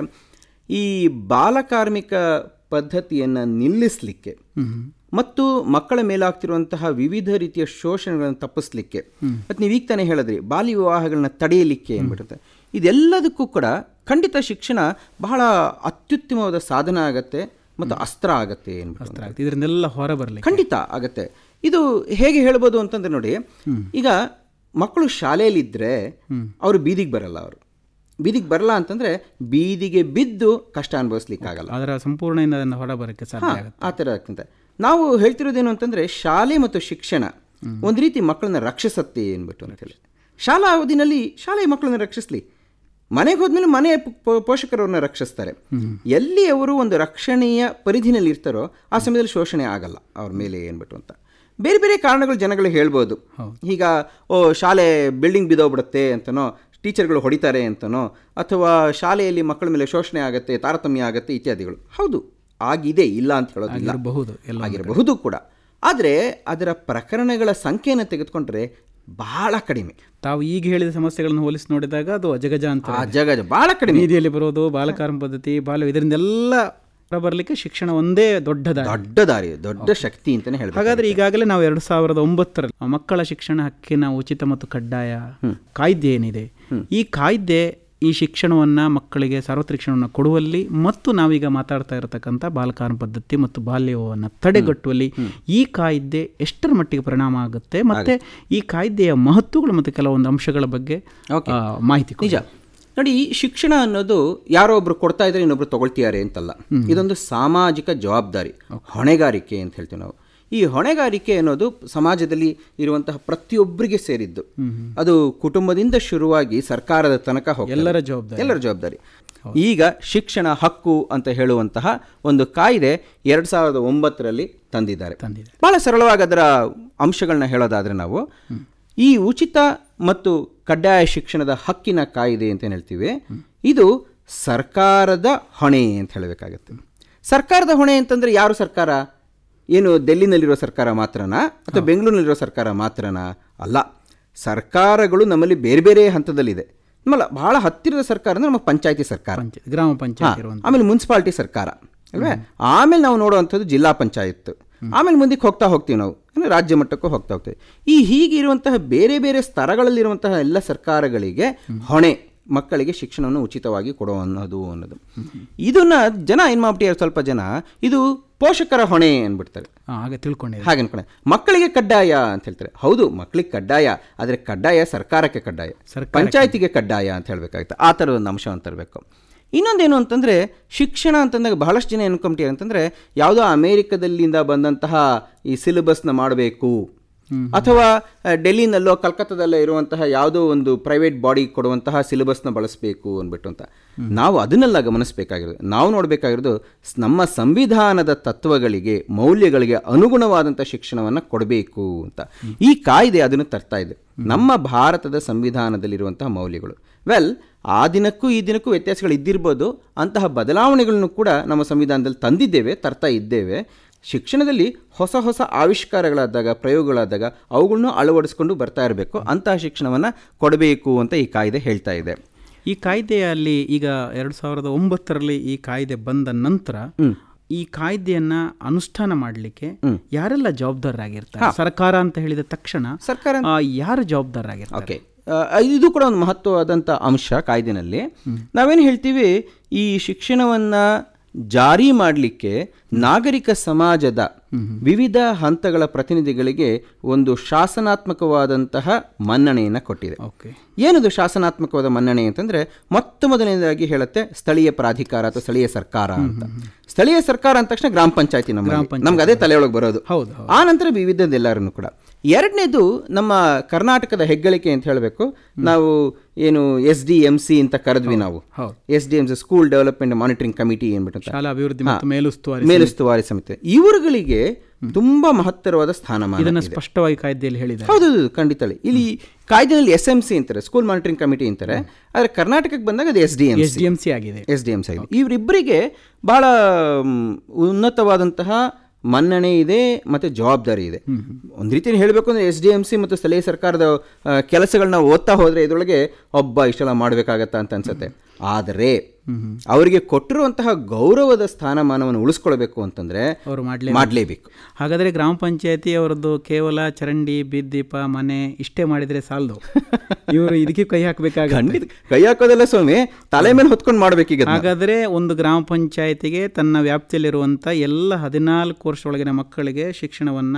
ಈ ಬಾಲಕಾರ್ಮಿಕ ಪದ್ಧತಿಯನ್ನು ನಿಲ್ಲಿಸಲಿಕ್ಕೆ ಮತ್ತು ಮಕ್ಕಳ ಮೇಲಾಗ್ತಿರುವಂತಹ ವಿವಿಧ ರೀತಿಯ ಶೋಷಣೆಗಳನ್ನು ತಪ್ಪಿಸ್ಲಿಕ್ಕೆ ಮತ್ತು ನೀವು ಈಗ ತಾನೇ ಹೇಳಿದ್ರಿ ಬಾಲ್ಯ ವಿವಾಹಗಳನ್ನ ತಡೆಯಲಿಕ್ಕೆ ಅಂದ್ಬಿಡುತ್ತೆ ಇದೆಲ್ಲದಕ್ಕೂ ಕೂಡ ಖಂಡಿತ ಶಿಕ್ಷಣ ಬಹಳ ಅತ್ಯುತ್ತಮವಾದ ಸಾಧನ ಆಗತ್ತೆ ಮತ್ತು ಅಸ್ತ್ರ ಆಗತ್ತೆ ಅಂದ್ಬಿಟ್ಟು ಇದರಿಂದೆಲ್ಲ ಹೊರ ಬರಲಿ ಖಂಡಿತ ಆಗತ್ತೆ ಇದು ಹೇಗೆ ಹೇಳ್ಬೋದು ಅಂತಂದ್ರೆ ನೋಡಿ ಈಗ ಮಕ್ಕಳು ಶಾಲೆಯಲ್ಲಿದ್ದರೆ ಅವರು ಬೀದಿಗೆ ಬರಲ್ಲ ಅವರು ಬೀದಿಗೆ ಬರಲ್ಲ ಅಂತಂದ್ರೆ ಬೀದಿಗೆ ಬಿದ್ದು ಕಷ್ಟ ಅನುಭವಿಸ್ಲಿಕ್ಕಾಗಲ್ಲ ಅದರ ಸಂಪೂರ್ಣದಿಂದ ಅದನ್ನು ಹೊರ ಬರೋಕ್ಕೆ ಸಾಧ್ಯ ಆಗುತ್ತೆ ಆ ಥರ ಆಗ್ತಂತೆ ನಾವು ಹೇಳ್ತಿರೋದೇನು ಅಂತಂದ್ರೆ ಶಾಲೆ ಮತ್ತು ಶಿಕ್ಷಣ ಒಂದು ರೀತಿ ಮಕ್ಕಳನ್ನ ರಕ್ಷಿಸತ್ತೆ ಅಂದ್ಬಿಟ್ಟು ಅಂತೇಳಿ ಶಾಲಾ ಅವಧಿನಲ್ಲಿ ಶಾಲೆ ಮಕ್ಕಳನ್ನ ರಕ್ಷಿಸ್ಲಿ ಮನೆಗೆ ಹೋದ್ಮೇಲೆ ಮನೆ ಪೋ- ಪೋಷಕರವ್ರನ್ನ ರಕ್ಷಿಸ್ತಾರೆ ಎಲ್ಲಿ ಅವರು ಒಂದು ರಕ್ಷಣೆಯ ಪರಿಧಿನಲ್ಲಿ ಇರ್ತಾರೋ ಆ ಸಮಯದಲ್ಲಿ ಶೋಷಣೆ ಆಗಲ್ಲ ಅವ್ರ ಮೇಲೆ ಏನ್ಬಿಟ್ಟು ಅಂತ ಬೇರೆ ಬೇರೆ ಕಾರಣಗಳು ಜನಗಳು ಹೇಳ್ಬೋದು ಈಗ ಓ ಶಾಲೆ ಬಿಲ್ಡಿಂಗ್ ಬಿದ್ದೋಗ್ಬಿಡುತ್ತೆ ಅಂತನೋ ಟೀಚರ್ಗಳು ಹೊಡಿತಾರೆ ಅಂತನೋ ಅಥವಾ ಶಾಲೆಯಲ್ಲಿ ಮಕ್ಕಳ ಮೇಲೆ ಶೋಷಣೆ ಆಗುತ್ತೆ ತಾರತಮ್ಯ ಆಗುತ್ತೆ ಇತ್ಯಾದಿಗಳು ಹೌದು ಆಗಿದೆ ಇಲ್ಲ ಅಂತ ಹೇಳೋದಿಲ್ಲ ಆಗಿರಬಹುದು ಎಲ್ಲ ಆಗಿರಬಹುದು ಕೂಡ ಆದರೆ ಅದರ ಪ್ರಕರಣಗಳ ಸಂಖ್ಯೆಯನ್ನು ತೆಗೆದುಕೊಂಡ್ರೆ ಬಹಳ ಕಡಿಮೆ ತಾವು ಈಗ ಹೇಳಿದ ಸಮಸ್ಯೆಗಳನ್ನು ಹೋಲಿಸಿ ನೋಡಿದಾಗ ಅದು ಅಜಗಜ ಅಂತ ಆ ಜಗ ಬಹಳ ಕಡಿಮೆ ಬೀದಿಯಲ್ಲಿ ಬರೋದು ಬಾಲಕಾರ್ಮ ಪದ್ಧತಿ ಬಾಲ್ಯ ಇದರಿಂದೆಲ್ಲ ಹೊರ ಬರಲಿಕ್ಕೆ ಶಿಕ್ಷಣ ಒಂದೇ ದೊಡ್ಡ ದಾರಿ ದೊಡ್ಡ ದಾರಿ ದೊಡ್ಡ ಶಕ್ತಿ ಅಂತಾನೆ ಹೇಳ್ಬೇಕು ಹಾಗಾದ್ರೆ ಈಗಾಗಲೇ ನಾವು ಎರಡ್ ಸಾವಿರದ ಒಂಬತ್ತರಲ್ಲಿ ಮಕ್ಕಳ ಶಿಕ್ಷಣ ಹಕ್ಕಿನ ಉಚಿತ ಮತ್ತು ಕಡ್ಡಾಯ ಕಾಯ್ದೆ ಏನಿದೆ ಈ ಕಾಯ್ದೆ ಈ ಶಿಕ್ಷಣವನ್ನ ಮಕ್ಕಳಿಗೆ ಸಾರ್ವತ್ರಿಕ ಶಿಕ್ಷಣವನ್ನು ಕೊಡುವಲ್ಲಿ ಮತ್ತು ನಾವೀಗ ಮಾತಾಡ್ತಾ ಇರತಕ್ಕಂಥ ಬಾಲಕಾರ್ಮ ಪದ್ಧತಿ ಮತ್ತು ಬಾಲ್ಯವನ್ನು ತಡೆಗಟ್ಟುವಲ್ಲಿ ಈ ಕಾಯ್ದೆ ಎಷ್ಟರ ಮಟ್ಟಿಗೆ ಪರಿಣಾಮ ಆಗುತ್ತೆ ಮತ್ತೆ ಈ ಕಾಯ್ದೆಯ ಮಹತ್ವಗಳು ಮತ್ತು ಕೆಲವೊಂದು ಅಂಶಗಳ ಬಗ್ಗೆ ಆ, ಮಾಹಿತಿ ಕೊಡಿ. ನಿಜ ನೋಡಿ ಈ ಶಿಕ್ಷಣ ಅನ್ನೋದು ಯಾರೋ ಒಬ್ರು ಕೊಡ್ತಾ ಇದ್ರೆ ಇನ್ನೊಬ್ರು ತಗೊಳ್ತಿದ್ದಾರೆ ಅಂತಲ್ಲ ಇದೊಂದು ಸಾಮಾಜಿಕ ಜವಾಬ್ದಾರಿ ಹೊಣೆಗಾರಿಕೆ ಅಂತ ಹೇಳ್ತೀವಿ ನಾವು ಈ ಹೊಣೆಗಾರಿಕೆ ಅನ್ನೋದು ಸಮಾಜದಲ್ಲಿ ಇರುವಂತಹ ಪ್ರತಿಯೊಬ್ಬರಿಗೆ ಸೇರಿದ್ದು ಅದು ಕುಟುಂಬದಿಂದ ಶುರುವಾಗಿ ಸರ್ಕಾರದ ತನಕ ಹೋಗ್ತದೆ. ಎಲ್ಲರ ಜವಾಬ್ದಾರಿ. ಎಲ್ಲರ ಜವಾಬ್ದಾರಿ ಈಗ ಶಿಕ್ಷಣ ಹಕ್ಕು ಅಂತ ಹೇಳುವಂತಹ ಒಂದು ಕಾಯ್ದೆ ಎರಡ್ ಸಾವಿರದ ಒಂಬತ್ತರಲ್ಲಿ ತಂದಿದ್ದಾರೆ ತಂದಿದ್ದಾರೆ. ಬಹಳ ಸರಳವಾಗಿ ಅದರ ಅಂಶಗಳನ್ನ ಹೇಳೋದಾದ್ರೆ ನಾವು ಈ ಉಚಿತ ಮತ್ತು ಕಡ್ಡಾಯ ಶಿಕ್ಷಣದ ಹಕ್ಕಿನ ಕಾಯ್ದೆ ಅಂತ ಏನ್ ಹೇಳ್ತೀವಿ ಇದು ಸರ್ಕಾರದ ಹೊಣೆ ಅಂತ ಹೇಳಬೇಕಾಗತ್ತೆ ಸರ್ಕಾರದ ಹೊಣೆ ಅಂತಂದ್ರೆ ಯಾರು ಸರ್ಕಾರ ಏನು ಡೆಲ್ಲಿನಲ್ಲಿರೋ ಸರ್ಕಾರ ಮಾತ್ರನಾ ಅಥವಾ ಬೆಂಗಳೂರಿನಲ್ಲಿರೋ ಸರ್ಕಾರ ಮಾತ್ರನಾ ಅಲ್ಲ ಸರ್ಕಾರಗಳು ನಮ್ಮಲ್ಲಿ ಬೇರೆ ಬೇರೆ ಹಂತದಲ್ಲಿದೆ ನಮ್ಮಲ್ಲ ಬಹಳ ಹತ್ತಿರದ ಸರ್ಕಾರ ಅಂದ್ರೆ ನಮ್ಮ ಪಂಚಾಯತಿ ಸರ್ಕಾರ ಪಂಚಾಯತ್ ಗ್ರಾಮ ಹಾ, ಪಂಚಾಯತ್ ಇರುವಂತ ಆಮೇಲೆ ಮುನ್ಸಿಪಾಲಿಟಿ ಸರ್ಕಾರ ಅಲ್ವೇ ಆಮೇಲೆ ನಾವು ನೋಡುವಂಥದ್ದು ಜಿಲ್ಲಾ ಪಂಚಾಯತ್ ಆಮೇಲೆ ಮುಂದಕ್ಕೆ ಹೋಗ್ತಾ ಹೋಗ್ತೀವಿ ನಾವು ಅಂದ್ರೆ ರಾಜ್ಯ ಮಟ್ಟಕ್ಕೂ ಹೋಗ್ತಾ ಹೋಗ್ತೀವಿ ಈ ಹೀಗಿರುವಂತಹ ಬೇರೆ ಬೇರೆ ಸ್ತರಗಳಲ್ಲಿರುವಂತಹ ಎಲ್ಲ ಸರ್ಕಾರಗಳಿಗೆ ಹೊಣೆ ಮಕ್ಕಳಿಗೆ ಶಿಕ್ಷಣವನ್ನು ಉಚಿತವಾಗಿ ಕೊಡೋ ಅನ್ನೋದು ಅನ್ನೋದು ಇದನ್ನ ಜನ ಏನು ಮಾಡ್ಬಿಟ್ಟಿದ್ದಾರೆ ಸ್ವಲ್ಪ ಜನ ಇದು ಪೋಷಕರ ಹೊಣೆ ಅಂದ್ಬಿಡ್ತಾರೆ ಹಾಗೆ ತಿಳ್ಕೊಂಡಿದೆ ಹಾಗೆ ಅನ್ಕೊಂಡೆ ಮಕ್ಕಳಿಗೆ ಕಡ್ಡಾಯ ಅಂತ ಹೇಳ್ತಾರೆ ಹೌದು ಮಕ್ಕಳಿಗೆ ಕಡ್ಡಾಯ ಆದರೆ ಕಡ್ಡಾಯ ಸರ್ಕಾರಕ್ಕೆ ಕಡ್ಡಾಯ ಸರ್ಕಾರಕ್ಕೆ. ಪಂಚಾಯತಿಗೆ ಕಡ್ಡಾಯ ಅಂತ ಹೇಳಬೇಕಾಗುತ್ತೆ ಆ ಥರದ ಒಂದು ಅಂಶವನ್ನು ತರಬೇಕು ಇನ್ನೊಂದೇನು ಅಂತಂದರೆ ಶಿಕ್ಷಣ ಅಂತಂದಾಗ ಬಹಳಷ್ಟು ಜನ ಅನ್ಕೊಂಬಿಟ್ಟಿದ್ದಾರೆ ಅಂತಂದರೆ ಯಾವುದೋ ಅಮೇರಿಕದಲ್ಲಿಂದ ಬಂದಂತಹ ಈ ಸಿಲೆಬಸ್ನ ಮಾಡಬೇಕು ಅಥವಾ ಆ, ಡೆಲ್ಲಿನಲ್ಲೋ ಕಲ್ಕತ್ತಾದಲ್ಲೋ ಇರುವಂತಹ ಯಾವುದೋ ಒಂದು ಪ್ರೈವೇಟ್ ಬಾಡಿ ಕೊಡುವಂತಹ ಸಿಲೆಬಸ್ನ ಬಳಸಬೇಕು ಅಂದ್ಬಿಟ್ಟು ಅಂತ ನಾವು ಅದನ್ನೆಲ್ಲ ಗಮನಿಸಬೇಕಾಗಿರೋದು ನಾವು ನೋಡಬೇಕಾಗಿರೋದು ಸ್- ನಮ್ಮ ಸಂವಿಧಾನದ ತತ್ವಗಳಿಗೆ ಮೌಲ್ಯಗಳಿಗೆ ಅನುಗುಣವಾದಂಥ ಶಿಕ್ಷಣವನ್ನು ಕೊಡಬೇಕು ಅಂತ ಈ ಕಾಯ್ದೆ ಅದನ್ನು ತರ್ತಾ ಇದೆ ನಮ್ಮ ಭಾರತದ ಸಂವಿಧಾನದಲ್ಲಿರುವಂತಹ ಮೌಲ್ಯಗಳು ವೆಲ್ ಆ ದಿನಕ್ಕೂ ಈ ದಿನಕ್ಕೂ ವ್ಯತ್ಯಾಸಗಳು ಇದ್ದಿರ್ಬೋದು ಅಂತಹ ಬದಲಾವಣೆಗಳನ್ನು ಕೂಡ ನಮ್ಮ ಸಂವಿಧಾನದಲ್ಲಿ ತಂದಿದ್ದೇವೆ ತರ್ತಾ ಇದ್ದೇವೆ ಶಿಕ್ಷಣದಲ್ಲಿ ಹೊಸ ಹೊಸ ಆವಿಷ್ಕಾರಗಳಾದಾಗ ಪ್ರಯೋಗಗಳಾದಾಗ ಅವುಗಳನ್ನು ಅಳವಡಿಸ್ಕೊಂಡು ಬರ್ತಾ ಇರಬೇಕು ಅಂತಹ ಶಿಕ್ಷಣವನ್ನು ಕೊಡಬೇಕು ಅಂತ ಈ ಕಾಯ್ದೆ ಹೇಳ್ತಾ ಇದೆ ಈ ಕಾಯ್ದೆಯಲ್ಲಿ ಈಗ ಎರಡು ಸಾವಿರದ ಒಂಬತ್ತರಲ್ಲಿ ಈ ಕಾಯ್ದೆ ಬಂದ ನಂತರ ಈ ಕಾಯ್ದೆಯನ್ನ ಅನುಷ್ಠಾನ ಮಾಡಲಿಕ್ಕೆ ಯಾರೆಲ್ಲ ಜವಾಬ್ದಾರರಾಗಿರ್ತಾರೆ ಸರ್ಕಾರ ಅಂತ ಹೇಳಿದ ತಕ್ಷಣ ಸರ್ಕಾರ ಆ, ಯಾರು ಜವಾಬ್ದಾರರಾಗಿರ್ತಾರೆ ಓಕೆ ಆ, ಇದು ಕೂಡ ಒಂದು ಮಹತ್ವವಾದಂಥ ಅಂಶ ಕಾಯ್ದೆನಲ್ಲಿ ನಾವೇನು ಹೇಳ್ತೀವಿ ಈ ಶಿಕ್ಷಣವನ್ನು ಜಾರಿ ಮಾಡಲಿಕ್ಕೆ ನಾಗರಿಕ ಸಮಾಜದ ವಿವಿಧ ಹಂತಗಳ ಪ್ರತಿನಿಧಿಗಳಿಗೆ ಒಂದು ಶಾಸನಾತ್ಮಕವಾದಂತಹ ಮನ್ನಣೆಯನ್ನು ಕೊಟ್ಟಿದೆ ಓಕೆ ಏನದು ಶಾಸನಾತ್ಮಕವಾದ ಮನ್ನಣೆ ಅಂತಂದ್ರೆ ಮೊತ್ತ ಮೊದಲನೇದಾಗಿ ಹೇಳುತ್ತೆ ಸ್ಥಳೀಯ ಪ್ರಾಧಿಕಾರ ಅಥವಾ ಸ್ಥಳೀಯ ಸರ್ಕಾರ ಅಂತ ಸ್ಥಳೀಯ ಸರ್ಕಾರ ಅಂದ ತಕ್ಷಣ ಗ್ರಾಮ ಪಂಚಾಯತಿ ನಮ್ಮ ನಮ್ಗೆ ಅದೇ ತಲೆಯೊಳಗೆ ಬರೋದು ಹೌದು, ಹೌದು. ಆ ನಂತರ ವಿವಿಧದೆಲ್ಲರನ್ನು ಕೂಡ ಎರಡನೇದು ನಮ್ಮ ಕರ್ನಾಟಕದ ಹೆಗ್ಗಳಿಕೆ ಅಂತ ಹೇಳಬೇಕು ನಾವು ಏನು ಎಸ್ ಡಿ ಎಂ ಸಿ ಅಂತ ಕರೆದ್ವಿ ನಾವು ಹೌದು. S D M C school development monitoring committee ಏನ್ಬಿಟ್ಟು ಅಂತ. ಶಾಲಾ ಅಭಿವೃದ್ಧಿ ಹಾ, ಮತ್ತು ಮೇಲುಸ್ತುವಾರಿ ಮೇಲುಸ್ತುವಾರಿ ಸಮಿತಿ ಇವರುಗಳಿಗೆ ತುಂಬಾ ಮಹತ್ತರವಾದ ಸ್ಥಾನಮಾನ ಇದನ್ನ ಇದೆ. ಸ್ಪಷ್ಟವಾಗಿ ಕಾಯ್ದೆಯಲ್ಲಿ ಹೇಳಿದ್ದಾರೆ ಹೌದು ಹೌದು, ಖಂಡಿತ ಇಲ್ಲಿ ಕಾಯ್ದೆನಲ್ಲಿ ಎಸ್ ಎಂ ಸಿ ಅಂತಾರೆ ಸ್ಕೂಲ್ ಮಾನಿಟರಿಂಗ್ ಕಮಿಟಿ ಅಂತಾರೆ ಆದ್ರೆ ಕರ್ನಾಟಕಕ್ಕೆ ಬಂದಾಗ ಅದು S D M S D M C ಆಗಿದೆ ಎಸ್ ಡಿ ಎಂ ಸಿ ಆಗಿದೆ ಇವರಿಬ್ಬರಿಗೆ ಬಹಳ ಮ್, ಉನ್ನತವಾದಂತಹ ಮನ್ನಣೆ ಇದೆ ಮತ್ತೆ ಜವಾಬ್ದಾರಿ ಇದೆ ಒಂದು ರೀತಿಯಲ್ಲಿ ಹೇಳಬೇಕು ಅಂದ್ರೆ ಎಸ್ ಡಿ ಎಂ ಸಿ ಮತ್ತು ಸ್ಥಳೀಯ ಸರ್ಕಾರದ ಆ, ಕೆಲಸಗಳನ್ನ ಓದ್ತಾ ಹೋದ್ರೆ ಇದರೊಳಗೆ ಒಬ್ಬ ಇಷ್ಟೆಲ್ಲ ಮಾಡಬೇಕಾಗತ್ತಾ ಅಂತ ಅನ್ಸುತ್ತೆ ಆದರೆ ಅವರಿಗೆ ಕೊಟ್ಟಿರುವಂತಹ ಗೌರವದ ಸ್ಥಾನಮಾನವನ್ನು ಉಳಿಸ್ಕೊಳ್ಬೇಕು ಅಂತಂದ್ರೆ ಅವರು ಮಾಡ್ಲೇ ಮಾಡಲೇಬೇಕು ಹಾಗಾದ್ರೆ ಗ್ರಾಮ ಪಂಚಾಯತಿ ಅವರದ್ದು ಕೇವಲ ಚರಂಡಿ ಬೀದ್ದೀಪ ಮನೆ ಇಷ್ಟೇ ಮಾಡಿದ್ರೆ ಸಾಲದು ಇವರು ಇದಕ್ಕೆ ಕೈ ಹಾಕಬೇಕಾಗ ಖಂಡಿತ ಕೈ ಹಾಕೋದಲ್ಲ ಸ್ವಾಮಿ ತಲೆ ಮೇಲೆ ಹೊತ್ಕೊಂಡು ಮಾಡ್ಬೇಕೀಗ ಅದನ್ನ. ಹಾಗಾದ್ರೆ ಒಂದು ಗ್ರಾಮ ಪಂಚಾಯತಿಗೆ ತನ್ನ ವ್ಯಾಪ್ತಿಯಲ್ಲಿರುವಂತ ಎಲ್ಲ ಹದಿನಾಲ್ಕು ವರ್ಷದೊಳಗಿನ ಮಕ್ಕಳಿಗೆ ಶಿಕ್ಷಣವನ್ನ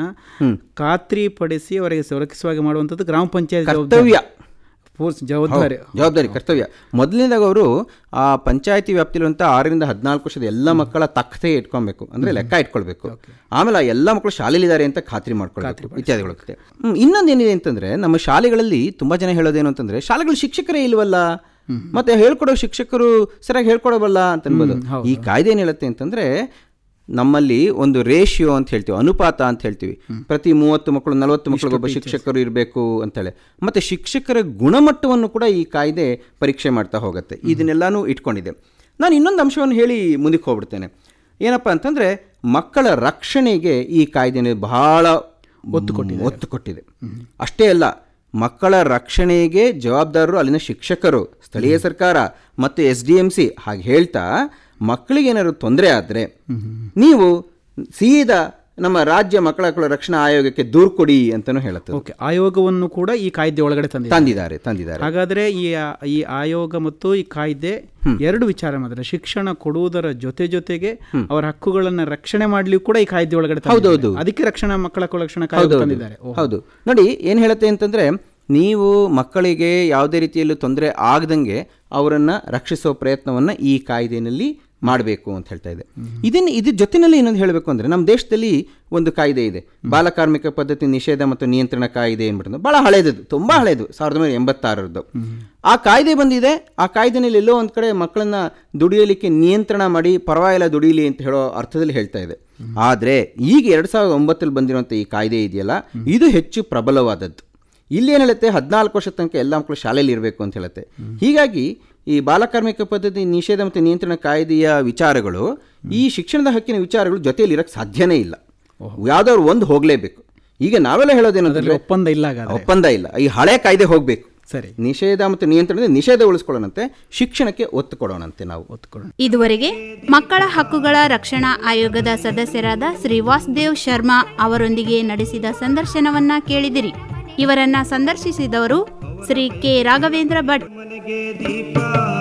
ಖಾತ್ರಿಪಡಿಸಿ ಅವರಿಗೆ ಸುರಕ್ಷಿತವಾಗಿ ಮಾಡುವಂಥದ್ದು ಗ್ರಾಮ ಪಂಚಾಯತ್ ಕರ್ತವ್ಯ ಪೂರ್ತಿ ಜವಾಬ್ದಾರಿ ಜವಾಬ್ದಾರಿ ಕರ್ತವ್ಯ ಮೊದಲನೇದಾಗ ಅವರು ಆ ಪಂಚಾಯತಿ ವ್ಯಾಪ್ತಿಲಿರುವಂಥ ಆರರಿಂದ ಹದಿನಾಲ್ಕು ವರ್ಷದ ಎಲ್ಲ ಮಕ್ಕಳ ತಕ್ಕತೆ ಇಟ್ಕೊಬೇಕು ಅಂದ್ರೆ ಲೆಕ್ಕ ಇಟ್ಕೊಳ್ಬೇಕು ಆಮೇಲೆ ಆ ಎಲ್ಲ ಮಕ್ಕಳು ಶಾಲೆಯಲ್ಲಿದ್ದಾರೆ ಅಂತ ಖಾತ್ರಿ ಮಾಡ್ಕೊಳ್ಬೇಕು ಇತ್ಯಾದಿಗಳು ಹ್ಮ್, ಇನ್ನೊಂದೇನಿದೆ ಅಂತಂದ್ರೆ ನಮ್ಮ ಶಾಲೆಗಳಲ್ಲಿ ತುಂಬಾ ಜನ ಹೇಳೋದೇನು ಅಂತಂದ್ರೆ ಶಾಲೆಗಳು ಶಿಕ್ಷಕರೇ ಇಲ್ವಲ್ಲ ಮತ್ತೆ ಹೇಳ್ಕೊಡೋ ಶಿಕ್ಷಕರು ಸರಿಯಾಗಿ ಹೇಳ್ಕೊಡೋವಲ್ಲ ಅಂತ ಅನ್ಬೋದು ಈ ಕಾಯ್ದೆ ಏನ್ ಹೇಳುತ್ತೆ ಅಂತಂದ್ರೆ ನಮ್ಮಲ್ಲಿ ಒಂದು ರೇಷಿಯೋ ಅಂತ ಹೇಳ್ತೀವಿ ಅನುಪಾತ ಅಂತ ಹೇಳ್ತೀವಿ ಪ್ರತಿ ಮೂವತ್ತು ಮಕ್ಕಳು ನಲವತ್ತು ಮಕ್ಕಳಿಗೆ ಒಬ್ಬ ಶಿಕ್ಷಕರು ಇರಬೇಕು ಅಂತೇಳಿ ಮತ್ತೆ ಶಿಕ್ಷಕರ ಗುಣಮಟ್ಟವನ್ನು ಕೂಡ ಈ ಕಾಯ್ದೆ ಪರೀಕ್ಷೆ ಮಾಡ್ತಾ ಹೋಗುತ್ತೆ ಇದನ್ನೆಲ್ಲಾನು ಇಟ್ಕೊಂಡಿದೆ ನಾನು ಇನ್ನೊಂದು ಅಂಶವನ್ನು ಹೇಳಿ ಮುಂದಕ್ಕೆ ಹೋಗ್ಬಿಡ್ತೇನೆ ಏನಪ್ಪ ಅಂತಂದ್ರೆ ಮಕ್ಕಳ ರಕ್ಷಣೆಗೆ ಈ ಕಾಯ್ದೆ ಬಹಳ ಒತ್ತು ಕೊಟ್ಟಿದೆ ಒತ್ತು ಕೊಟ್ಟಿದೆ ಅಷ್ಟೇ ಅಲ್ಲ ಮಕ್ಕಳ ರಕ್ಷಣೆಗೆ ಜವಾಬ್ದಾರರು ಅಲ್ಲಿನ ಶಿಕ್ಷಕರು ಸ್ಥಳೀಯ ಸರ್ಕಾರ ಮತ್ತು ಎಸ್ ಡಿ ಎಂ ಸಿ ಹಾಗೆ ಹೇಳ್ತಾ ಮಕ್ಕಳಿಗೆ ಏನಾದ್ರು ತೊಂದರೆ ಆದರೆ ನೀವು ಸೀದಾ ನಮ್ಮ ರಾಜ್ಯ ಮಕ್ಕಳ ಹಕ್ಕುಗಳ ರಕ್ಷಣಾ ಆಯೋಗಕ್ಕೆ ದೂರು ಕೊಡಿ ಅಂತಾನು ಹೇಳುತ್ತದೆ ಓಕೆ ಆಯೋಗವನ್ನು ಕೂಡ ಈ ಕಾಯ್ದೆ ಒಳಗಡೆ ತಂದಿದೆ ತಂದಿದ್ದಾರೆ ತಂದಿದ್ದಾರೆ ಹಾಗಾದ್ರೆ ಈ ಆ- ಈ ಆಯೋಗ ಮತ್ತು ಈ ಕಾಯ್ದೆ ಎರಡು ವಿಚಾರ ಮಾಡಿದ್ರೆ ಶಿಕ್ಷಣ ಕೊಡುವುದರ ಜೊತೆ ಜೊತೆಗೆ ಅವರ ಹಕ್ಕುಗಳನ್ನ ರಕ್ಷಣೆ ಮಾಡ್ಲಿಕ್ಕೂ ಕೂಡ ಈ ಕಾಯ್ದೆ ಒಳಗಡೆ ತಂದಿದೆ. ಹೌದೌದು. ಅದಕ್ಕೆ ರಕ್ಷಣಾ ಮಕ್ಕಳ ಹಕ್ಕು ರಕ್ಷಣಾ ಕಾಯ್ದೆ ತಂದಿದ್ದಾರೆ ಓ. ಹೌದು ನೋಡಿ ಏನು ಹೇಳುತ್ತೆ ಅಂತಂದ್ರೆ ನೀವು ಮಕ್ಕಳಿಗೆ ಯಾವುದೇ ರೀತಿಯಲ್ಲೂ ತೊಂದರೆ ಆಗದಂಗೆ ಅವರನ್ನ ರಕ್ಷಿಸೋ ಪ್ರಯತ್ನವನ್ನ ಈ ಕಾಯ್ದೆನಲ್ಲಿ ಮಾಡಬೇಕು ಅಂತ ಹೇಳ್ತಾ ಇದೆ ಇದನ್ನ ಇದ್ರ ಜೊತೆನಲ್ಲಿ ಇನ್ನೊಂದು ಹೇಳಬೇಕು ಅಂದ್ರೆ ನಮ್ಮ ದೇಶದಲ್ಲಿ ಒಂದು ಕಾಯ್ದೆ ಇದೆ ಬಾಲಕಾರ್ಮಿಕ ಪದ್ಧತಿ ನಿಷೇಧ ಮತ್ತು ನಿಯಂತ್ರಣ ಕಾಯ್ದೆ ಏನ್ಬಿಟ್ಟು ಬಹಳ ಹಳೇದು ತುಂಬಾ ಹಳೇದು ಸಾವಿರದ ಒಂಬೈನೂರ ಎಂಬತ್ತಾರರದ್ದು ಆ ಕಾಯ್ದೆ ಬಂದಿದೆ ಆ ಕಾಯ್ದೆನಲ್ಲಿ ಎಲ್ಲೋ ಒಂದ್ ಕಡೆ ಮಕ್ಕಳನ್ನ ದುಡಿಯಲಿಕ್ಕೆ ನಿಯಂತ್ರಣ ಮಾಡಿ ಪರವಾಗಿಲ್ಲ ದುಡಿಯಲಿ ಅಂತ ಹೇಳೋ ಅರ್ಥದಲ್ಲಿ ಹೇಳ್ತಾ ಇದೆ ಆದ್ರೆ ಈಗ ಎರಡ್ ಸಾವಿರದ ಒಂಬತ್ತಲ್ಲಿ ಬಂದಿರುವಂತ ಈ ಕಾಯ್ದೆ ಇದೆಯಲ್ಲ ಇದು ಹೆಚ್ಚು ಪ್ರಬಲವಾದದ್ದು ಇಲ್ಲಿ ಏನು ಹೇಳುತ್ತೆ ಹದಿನಾಲ್ಕು ವರ್ಷ ತನಕ ಎಲ್ಲ ಮಕ್ಕಳು ಶಾಲೆಯಲ್ಲಿ ಇರಬೇಕು ಅಂತ ಹೇಳುತ್ತೆ ಹೀಗಾಗಿ ಈ ಬಾಲಕಾರ್ಮಿಕ ಪದ್ಧತಿ ನಿಷೇಧ ಮತ್ತು ನಿಯಂತ್ರಣ ಕಾಯ್ದೆಯ ವಿಚಾರಗಳು ಈ ಶಿಕ್ಷಣದ ಹಕ್ಕಿನ ವಿಚಾರಗಳು ಜೊತೆಯಲ್ಲಿ ಇರಕ್ಕೆ ಸಾಧ್ಯನೇ ಇಲ್ಲ ಯಾವ್ದಾದ್ರು ಒಂದು ಹೋಗಲೇಬೇಕು ಈಗ ನಾವೆಲ್ಲ ಹೇಳೋದೇನಂದ್ರೆ ಒಪ್ಪಂದ ಇಲ್ಲ ಹಾಗಾದ್ರೆ ಒಪ್ಪಂದ ಇಲ್ಲ ಈ ಹಳೆ ಕಾಯ್ದೆ ಹೋಗಬೇಕು ಸರಿ ನಿಷೇಧ ಮತ್ತು ನಿಯಂತ್ರಣ ನಿಷೇಧ ಉಳಿಸ್ಕೊಳ್ಳೋಣಂತೆ ಶಿಕ್ಷಣಕ್ಕೆ ಒತ್ತು ಕೊಡೋಣಂತೆ ನಾವು ಒತ್ಕೊಳ್ಳೋಣ ಇದುವರೆಗೆ ಮಕ್ಕಳ ಹಕ್ಕುಗಳ ರಕ್ಷಣಾ ಆಯೋಗದ ಸದಸ್ಯರಾದ ಶ್ರೀ ವಾಸುದೇವ್ ಶರ್ಮಾ ಅವರೊಂದಿಗೆ ನಡೆಸಿದ ಸಂದರ್ಶನವನ್ನ ಕೇಳಿದಿರಿ ಇವರನ್ನ ಸಂದರ್ಶಿಸಿದವರು ಶ್ರೀ ಕೆ ರಾಘವೇಂದ್ರ ಭಟ್ ಮನೆಗೆ ದೀಪ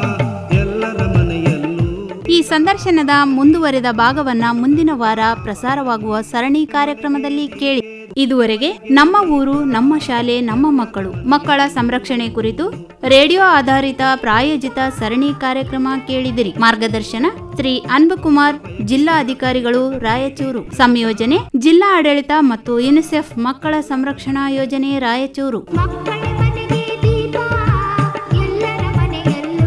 ಎಲ್ಲರ ಮನೆಯಲ್ಲೂ ಈ ಸಂದರ್ಶನದ ಮುಂದುವರೆದ ಭಾಗವನ್ನ ಮುಂದಿನ ವಾರ ಪ್ರಸಾರವಾಗುವ ಸರಣಿ ಕಾರ್ಯಕ್ರಮದಲ್ಲಿ ಕೇಳಿ ಇದುವರೆಗೆ ನಮ್ಮ ಊರು ನಮ್ಮ ಶಾಲೆ ನಮ್ಮ ಮಕ್ಕಳು ಮಕ್ಕಳ ಸಂರಕ್ಷಣೆ ಕುರಿತು ರೇಡಿಯೋ ಆಧಾರಿತ ಪ್ರಾಯೋಜಿತ ಸರಣಿ ಕಾರ್ಯಕ್ರಮ ಕೇಳಿದಿರಿ ಮಾರ್ಗದರ್ಶನ ಶ್ರೀ ಅನ್ಬಕುಮಾರ್ ಜಿಲ್ಲಾ ಅಧಿಕಾರಿಗಳು ರಾಯಚೂರು ಸಂಯೋಜನೆ ಜಿಲ್ಲಾ ಆಡಳಿತ ಮತ್ತು ಯುನಿಸೆಫ್ ಮಕ್ಕಳ ಸಂರಕ್ಷಣಾ ಯೋಜನೆ ರಾಯಚೂರು ಮಕ್ಕಳ ಮನೆಗೆ ದೀಪ ಎಲ್ಲರ ಮನೆಯಲ್ಲೂ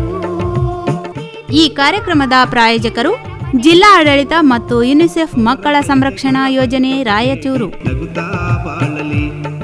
ಈ ಕಾರ್ಯಕ್ರಮದ ಪ್ರಾಯೋಜಕರು ಜಿಲ್ಲಾ ಆಡಳಿತ ಮತ್ತು ಯುನಿಸೆಫ್ ಮಕ್ಕಳ ಸಂರಕ್ಷಣಾ ಯೋಜನೆ ರಾಯಚೂರು ನಗುತ್ತಾ ಬಾಳಲಿ